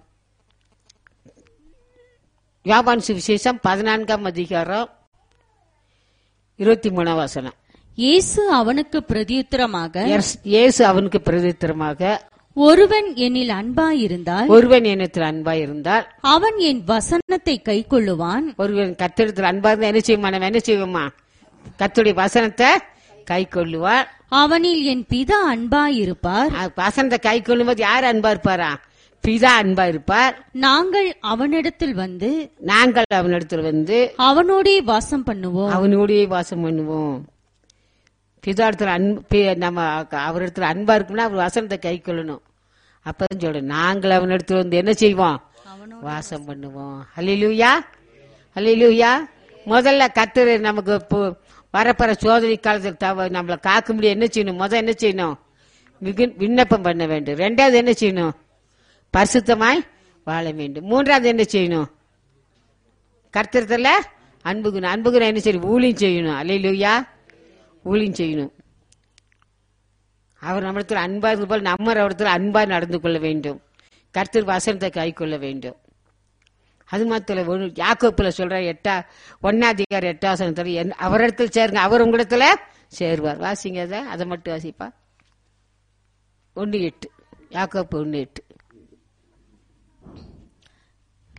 வியாபான் சுவிசேஷம் பதினான்காம் அதிகாரம் இருபத்தி மூணாம் வசனம் இயேசு அவனுக்கு பிரதியுத்தரமாக எஸ்- இயேசு அவனுக்கு பிரதித்திரமாக ஒருவன் என்னில் அன்பாயிருந்தால் ஒருவன் என்னத்தில் அன்பா இருந்தால் அவன் என் வசனத்தை கைக்கொள்ளுவான் ஒருவன் கத்திரத்தில் அன்பா இருந்தா என்ன செய்யுமா நம்ம என்ன செய்வோமா கத்துடைய வசனத்தை கை கொள்ளுவார் அவனில் என் பிதா அன்பாயிருப்பார் வசனத்தை கை கொள்ளும்போது யார் அன்பா இருப்பாரா பிதா அன்பா இருப்பார் நாங்கள் அவனிடத்தில் வந்து நாங்கள் அவனிடத்தில் வந்து அவனோடே வாசம் பண்ணுவோம் அவனோடயே வாசம் பண்ணுவோம் பிதாடத்துல அன்பு பி- நம்ம அவரிடத்துல அன்பா இருக்கும்னா அவர் வசனத்தை கை கொள்ளணும் அப்பதான் சொல்ற நாங்கள் அவனிடத்துல வந்து என்ன செய்வோம் வாசம் பண்ணுவோம் ஹலிலூயா ஹலிலூயா முதல்ல கத்துரு நமக்கு இப்போ வரப்போற சோதனை காலத்தில் தவ நம்மளை காக்க முடியும் என்ன செய்யணும் முத என்ன செய்யணும் மிகு- விண்ணப்பம் பண்ண வேண்டும் ரெண்டாவது என்ன செய்யணும் பரிசுத்தமாய் வாழ வேண்டும் மூன்றாவது என்ன செய்யணும் கர்த்தரத்துல அன்புகுணம் அன்புகுணம் என்ன செய்யணும் ஊழியம் செய்யணும் அல்லையிலுயா ஊழியம் செய்யணும் அவர் நம்மிடத்தில் அன்பா இருந்தது போல் நம்ம அவரிடத்தில் அன்பா நடந்து கொள்ள வேண்டும் கர்த்தர் வசனத்தை கை கொள்ள வேண்டும் அது மாத்திர ஒரு யாக்கோப்புல சொல்ற எட்டா ஒன்னாதிகார எட்டாசனத்துல என் அவரிடத்தில் சேருங்க அவர் உங்களிடத்துல சேருவார் வாசிங்க அதை அதை மட்டும் வாசிப்பா ஒன்னு எட்டு யாக்கோப்பு ஒன்னு எட்டு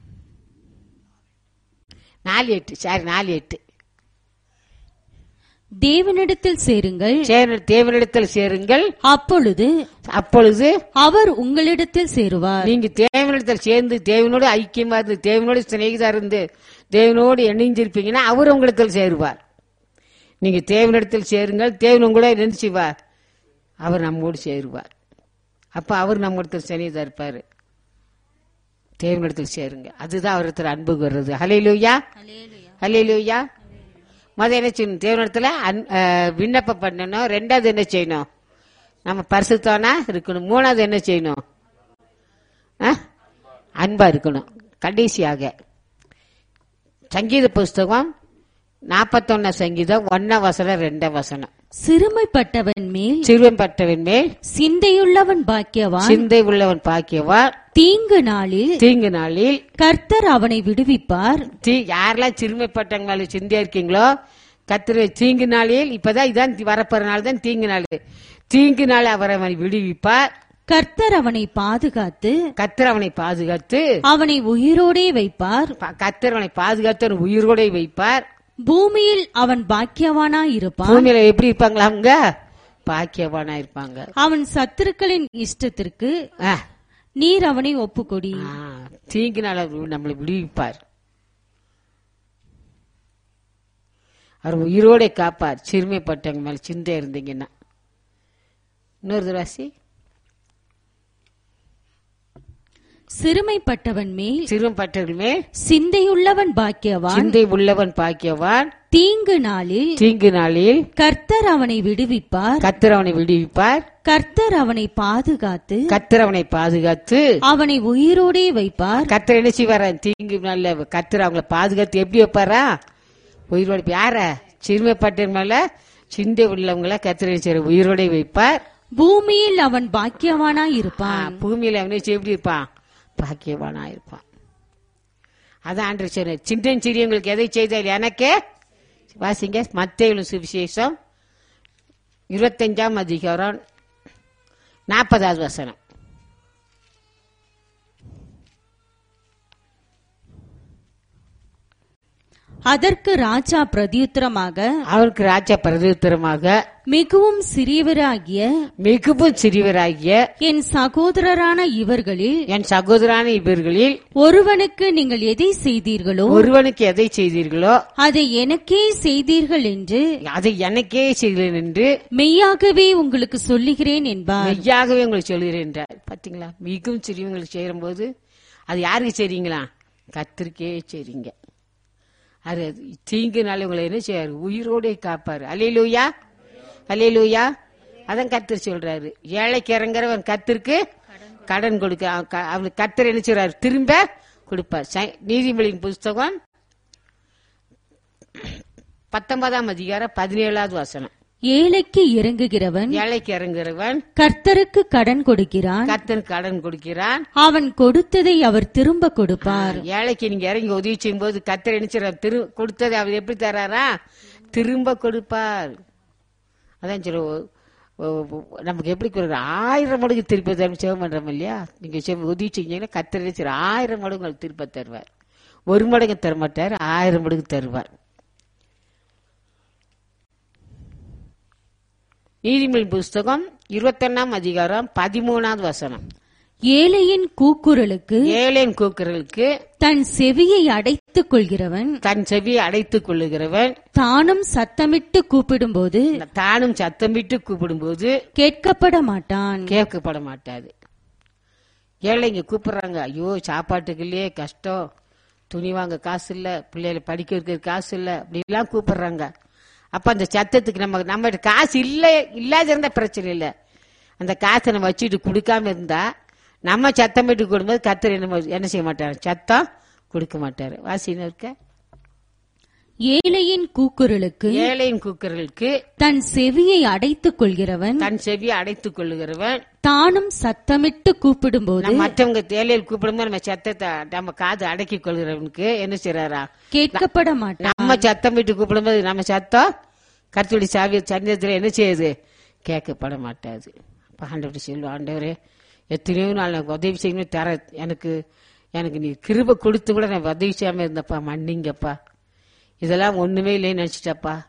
நாலு எட்டு சாரி நாலு எட்டு தேவனிடத்தில் சேருங்கள் சேர- தேவனிடத்தில் சேருங்கள் அப்பொழுது அப்பொழுது அவர் உங்களிடத்தில் சேருவார் நீங்க தேவனிடத்தில் சேர்ந்து தேவனோடு ஐக்கியமா இருந்து தேவனோடு சிநேகிதா இருந்து தேவனோடு இணைஞ்சிருப்பீங்கன்னா அவர் உங்களிடத்தில் சேருவார் நீங்க தேவனிடத்தில் சேருங்கள் தேவன் உங்களோட நினைச்சுவார் அவர் நம்மோடு சேருவார் அப்ப அவர் நம்ம இடத்துல சிநேகிதா இருப்பாரு தேவனிடத்தில் சேருங்க அதுதான் அவரிடத்தில் அன்புக்கு வர்றது ஹலையிலூயா ஹலையிலூயா முத என்ன செய்யணும் தேவனிடத்துல அன்- அஹ், விண்ணப்பம் பண்ணணும் ரெண்டாவது என்ன செய்யணும் நம்ம பரிசுத்தானா இருக்கணும் மூணாவது என்ன செய்யணும் ஆ? அன்பா இருக்கணும் கடைசியாக சங்கீத புஸ்தகம் நாற்பத்தொன்ன சங்கீதம் ஒன்ன வசனம் ரெண்ட வசனம் சிறுமைப்பட்டவன் மேல் சிறுவன்பட்டவன் மேல் சிந்தையுள்ளவன் பாக்கியவான் சிந்தை உள்ளவன் பாக்கியவான் தீங்கு நாளில் தீங்கு நாளில் கர்த்தர் அவனை விடுவிப்பார் தீ யாரெல்லாம் சிறுமைப்பட்டவங்க மேல சிந்தையா இருக்கீங்களோ கத்திர தீங்கு நாளில் இப்பதான் இதான் வரப்போற நாள் தான் தீங்கு நாள் தீங்கு நாள் அவரை அவனை விடுவிப்பார் கர்த்தர் அவனை பாதுகாத்து கத்திர அவனை பாதுகாத்து அவனை உயிரோடே வைப்பார் ப- கர்த்தர் அவனை பாதுகாத்து அவனை உயிரோட வைப்பார் பூமியில் அவன் பாக்கியவானாய் இருப்பான் பூமியில எப்படி இருப்பாங்களா அவங்க பாக்கியவானா இருப்பாங்க அவன் சத்துருக்களின் இஷ்டத்திற்கு ஆ, நீர் அவனை ஒப்புக்கொடி ஆ, தீங்கு நாள் அவர் நம்மளை விடுவிப்பார் அவர் உயிரோட காப்பார் சிறுமைப்பட்டவங்க மேல சிந்தை இருந்தீங்கன்னா இன்னொரு ராசி சிறுமைப்பட்டவன் மேல் சிறுமைப்பட்டவர்கள் மேல் சிந்தையுள்ளவன் பாக்கியவான் சிந்தை உள்ளவன் பாக்கியவான் தீங்கு நாளில் தீங்கு நாளில் கர்த்தர் அவனை விடுவிப்பார் கத்திர அவனை விடுவிப்பார் கர்த்தர் அவனை பாதுகாத்து கத்திர அவனை பாதுகாத்து அவனை உயிரோடே வைப்பார் கத்திர என்ன செய்வாரா தீங்கு நல்ல கத்திர அவங்கள பாதுகாத்து எப்படி வைப்பாரா உயிரோட யார சிறுமைப்பட்டவன் மேல சிந்தை உள்ளவங்கள கத்திர செய்யற உயிரோட வைப்பார் பூமியில் அவன் பாக்கியவானாய் ஆ, இருப்பான் பூமியில அவனே செய்ய எப்படி இருப்பான் பாக்கியவானா இருப்பான் அதான் ஆண்டு சொன்னார் சின்ன சிறியவங்களுக்கு எதை செய்தால் எனக்கே வாசிங்க மத்தேயுவின் சுவிசேஷம் இருபத்தஞ்சாம் அதிகாரம் நாற்பதாவது வசனம் அதற்கு ராஜா பிரதியுத்தரமாக அவருக்கு ராஜா பிரதித்திரமாக மிகவும் சிறியவராகிய மிகவும் சிறியவராகிய என் சகோதரரான இவர்களில் என் சகோதரான இவர்களில் ஒருவனுக்கு நீங்கள் எதை செய்தீர்களோ ஒருவனுக்கு எதை செய்தீர்களோ அதை எனக்கே செய்தீர்கள் என்று அதை எனக்கே செய்கிறேன் என்று மெய்யாகவே உங்களுக்கு சொல்லுகிறேன் என்பார் மெய்யாகவே உங்களுக்கு சொல்கிறேன் என்றார் பாத்தீங்களா மிகவும் சிறியவங்களுக்கு செய்யும் போது அது யாருக்கு செய்றீங்களா கத்திரிக்கே செய்றீங்க அது தீங்குனால உங்களை என்ன செய்யாரு உயிரோட காப்பாரு அலையிலூயா அலையிலூயா அதான் கத்தர் சொல்றாரு ஏழைக்கு இறங்குறவன் கத்திற்கு கடன் கொடுக்க அவன் க- அவனுக்கு கத்தர் என்ன செய்றாரு திரும்ப கொடுப்பார் சை- நீதிமொழியின் புஸ்தகம் பத்தொன்பதாம் அதிகாரம் பதினேழாவது வசனம் ஏழைக்கு இறங்குகிறவன் ஏழைக்கு இறங்குறவன் கர்த்தருக்கு கடன் கொடுக்கிறான் கத்தன் கடன் கொடுக்கிறான் அவன் கொடுத்ததை அவர் திரும்ப கொடுப்பார் ஏழைக்கு நீங்க இறங்கி உதவி செய்யும் போது கத்தர் என்ன திரு கொடுத்ததை அவர் எப்படி தராரா திரும்ப கொடுப்பார் அதான் சொல்ல நமக்கு எப்படி கொடுக்குற ஆயிரம் மடங்கு திருப்பி தரும் சேவம் பண்றோம் இல்லையா நீங்க செவ- உதவி செஞ்சீங்கன்னா கத்தர் என்ன செய்றார்? ஆயிரம் மடங்கு உங்களுக்கு திருப்ப தருவார் ஒரு மடங்கு தர மாட்டார் ஆயிரம் மடங்கு தருவார் நீதிமொழி புஸ்தகம் இருபத்தொன்னாம் அதிகாரம் பதிமூணாவது வசனம் ஏழையின் கூக்குரலுக்கு ஏழையின் கூக்குரலுக்கு தன் செவியை அடைத்துக் கொள்கிறவன் தன் செவியை அடைத்துக் கொள்ளுகிறவன் தானும் சத்தமிட்டு கூப்பிடும்போது தானும் சத்தமிட்டு கூப்பிடும்போது கேட்கப்பட மாட்டான் கேட்கப்பட மாட்டாது ஏழைங்க கூப்பிடுறாங்க ஐயோ சாப்பாட்டுக்கு இல்லையே கஷ்டம் துணி வாங்க காசு இல்ல பிள்ளைகளை படிக்க வைக்க காசு இல்ல அப்படிலாம் கூப்பிடுறாங்க அப்ப அந்த சத்தத்துக்கு நம்ம நம்ம காசு இல்ல இல்லாத இருந்தா பிரச்சனை இல்ல அந்த காசை நம்ம வச்சுட்டு கொடுக்காம இருந்தா நம்ம சத்தமிட்டு கொடுக்கும்போது கத்தர் என்ன என்ன செய்ய மாட்டாரு சத்தம் கொடுக்க மாட்டாரு வாசின்னு இருக்க ஏழையின் கூக்குரலுக்கு ஏழையின் கூக்குரலுக்கு தன் செவியை அடைத்துக் கொள்கிறவன் தன் செவியை அடைத்துக் கொள்ளுகிறவன் தானும் சத்தமிட்டு கூப்பிடும்போது நம்ம மற்றவங்க தேலையில் கூப்பிடும்போது நம்ம சத்தத்தை நம்ம காது அடக்கி கொள்கிறவனுக்கு என்ன செய்யறாரா கேட்கப்பட மாட்டான் நம்ம சத்தம் விட்டு கூப்பிடும்போது நம்ம சத்தம் கருத்துடி சாவி சந்தத்தில் என்ன செய்யுது கேட்கப்பட மாட்டாது அப்ப ஆண்டவர் சொல்லுவோம் ஆண்டவரே எத்தனையோ நாள் எனக்கு உதவி செய்யணும் தர எனக்கு எனக்கு நீ கிருப கொடுத்து கூட நான் உதவி செய்யாம இருந்தப்பா மன்னிங்கப்பா இதெல்லாம் ஒண்ணுமே இல்லைன்னு நினைச்சிட்டப்பா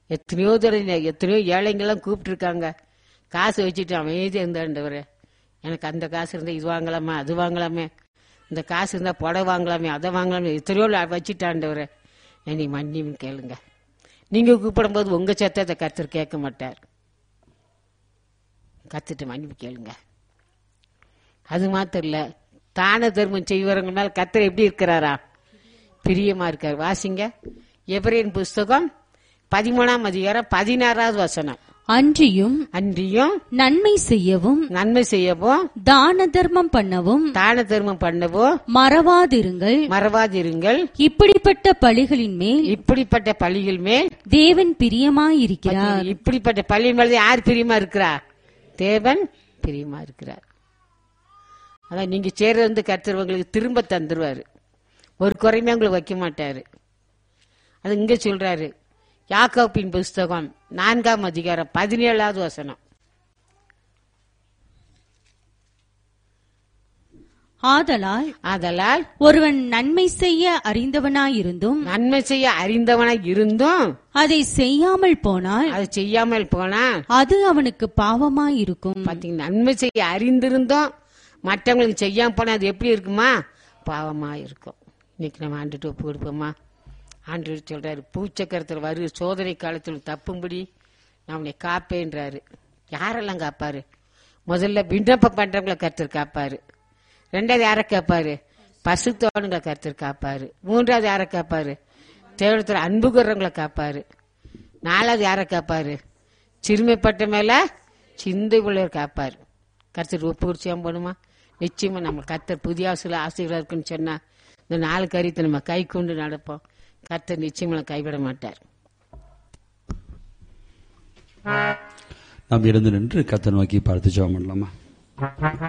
எத்தனையோ தடவை எத்தனையோ ஏழைங்கெல்லாம் கூப்பிட்டுருக்காங்க காசு வச்சுட்டு அமைதியாக இருந்தாண்டவர் எனக்கு அந்த காசு இருந்தால் இது வாங்கலாமா அது வாங்கலாமே இந்த காசு இருந்தால் புடவை வாங்கலாமே அதை வாங்கலாமே எத்தனையோ வச்சுட்டாண்டவர் என்னை மன்னியும் கேளுங்க நீங்கள் கூப்பிடும்போது உங்கள் சத்தத்தை கத்தர் கேட்க மாட்டார் கத்துட்டு மன்னிப்பு கேளுங்க அது மாத்திரம் இல்ல தான தர்மம் செய்வரங்க மேல கத்தர் எப்படி இருக்கிறாரா பிரியமா இருக்காரு வாசிங்க எவரின் புஸ்தகம் பதிமூணாம் அதிகாரம் பதினாறாவது வசனம் அன்றியும் அன்றியும் நன்மை செய்யவும் நன்மை செய்யவும் தான தர்மம் பண்ணவும் தான தர்மம் பண்ணவும் மறவாதிருங்கள் மறவாதிருங்கள் இப்படிப்பட்ட பழிகளின் மேல் இப்படிப்பட்ட பழிகள் மேல் தேவன் பிரியமாயிருக்கிறார் இப்படிப்பட்ட பள்ளி மேல யார் பிரியமா இருக்கிறா தேவன் பிரியமா இருக்கிறார் அதான் நீங்க சேர்றது வந்து கர்த்தர் உங்களுக்கு திரும்ப தந்துருவாரு ஒரு குறையுமே உங்களுக்கு வைக்க மாட்டாரு அது இங்க சொல்றாரு யாக்கோப்பின் புஸ்தகம் நான்காம் அதிகாரம் பதினேழாவது வசனம் ஆதலால் ஆதலால் ஒருவன் நன்மை செய்ய அறிந்தவனாயிருந்தும் நன்மை செய்ய அறிந்தவனாய் இருந்தும் அதை செய்யாமல் போனால் அதை செய்யாமல் போனா அது அவனுக்கு பாவமாயிருக்கும் பாத்தீங்க நன்மை செய்ய அறிந்திருந்தோம் மற்றவங்களுக்கு செய்யாம போனா அது எப்படி இருக்குமா பாவமா இருக்கும் இன்னைக்கு நம்ம ஆண்டுட்டு ஒப்பு கொடுப்போமா ஆண்டு சொல்றாரு பூச்சக்கரத்தில் வரு சோதனை காலத்தில் தப்பும்படி நான் உன்னை காப்பேன்றாரு யாரெல்லாம் காப்பாரு முதல்ல விண்ணப்பம் பண்றவங்களை கருத்தர் காப்பாரு ரெண்டாவது யாரை காப்பாரு பசுத்தோடுங்களை கருத்தர் காப்பாரு மூன்றாவது யாரை காப்பாரு தேவனத்தில் அன்பு கூறவங்களை காப்பாரு நாலாவது யாரை காப்பாரு சிறுமைப்பட்ட மேல சிந்தை உள்ளவர் காப்பாரு கர்த்தர் ஒப்பு குறிச்சியாம போடுமா நிச்சயமா நம்ம கர்த்தர் புதிய ஆசிரியர் ஆசீர்வாதம் இருக்குன்னு சொன்னா இந்த நாலு காரியத்தை நம்ம கை கொண்டு நடப்போம் கர்த்தர் நிச்சயமா கைவிட மாட்டார் நாம் இருந்து நின்று கத்தை நோக்கி பார்த்து ஜெபம் பண்ணலாமா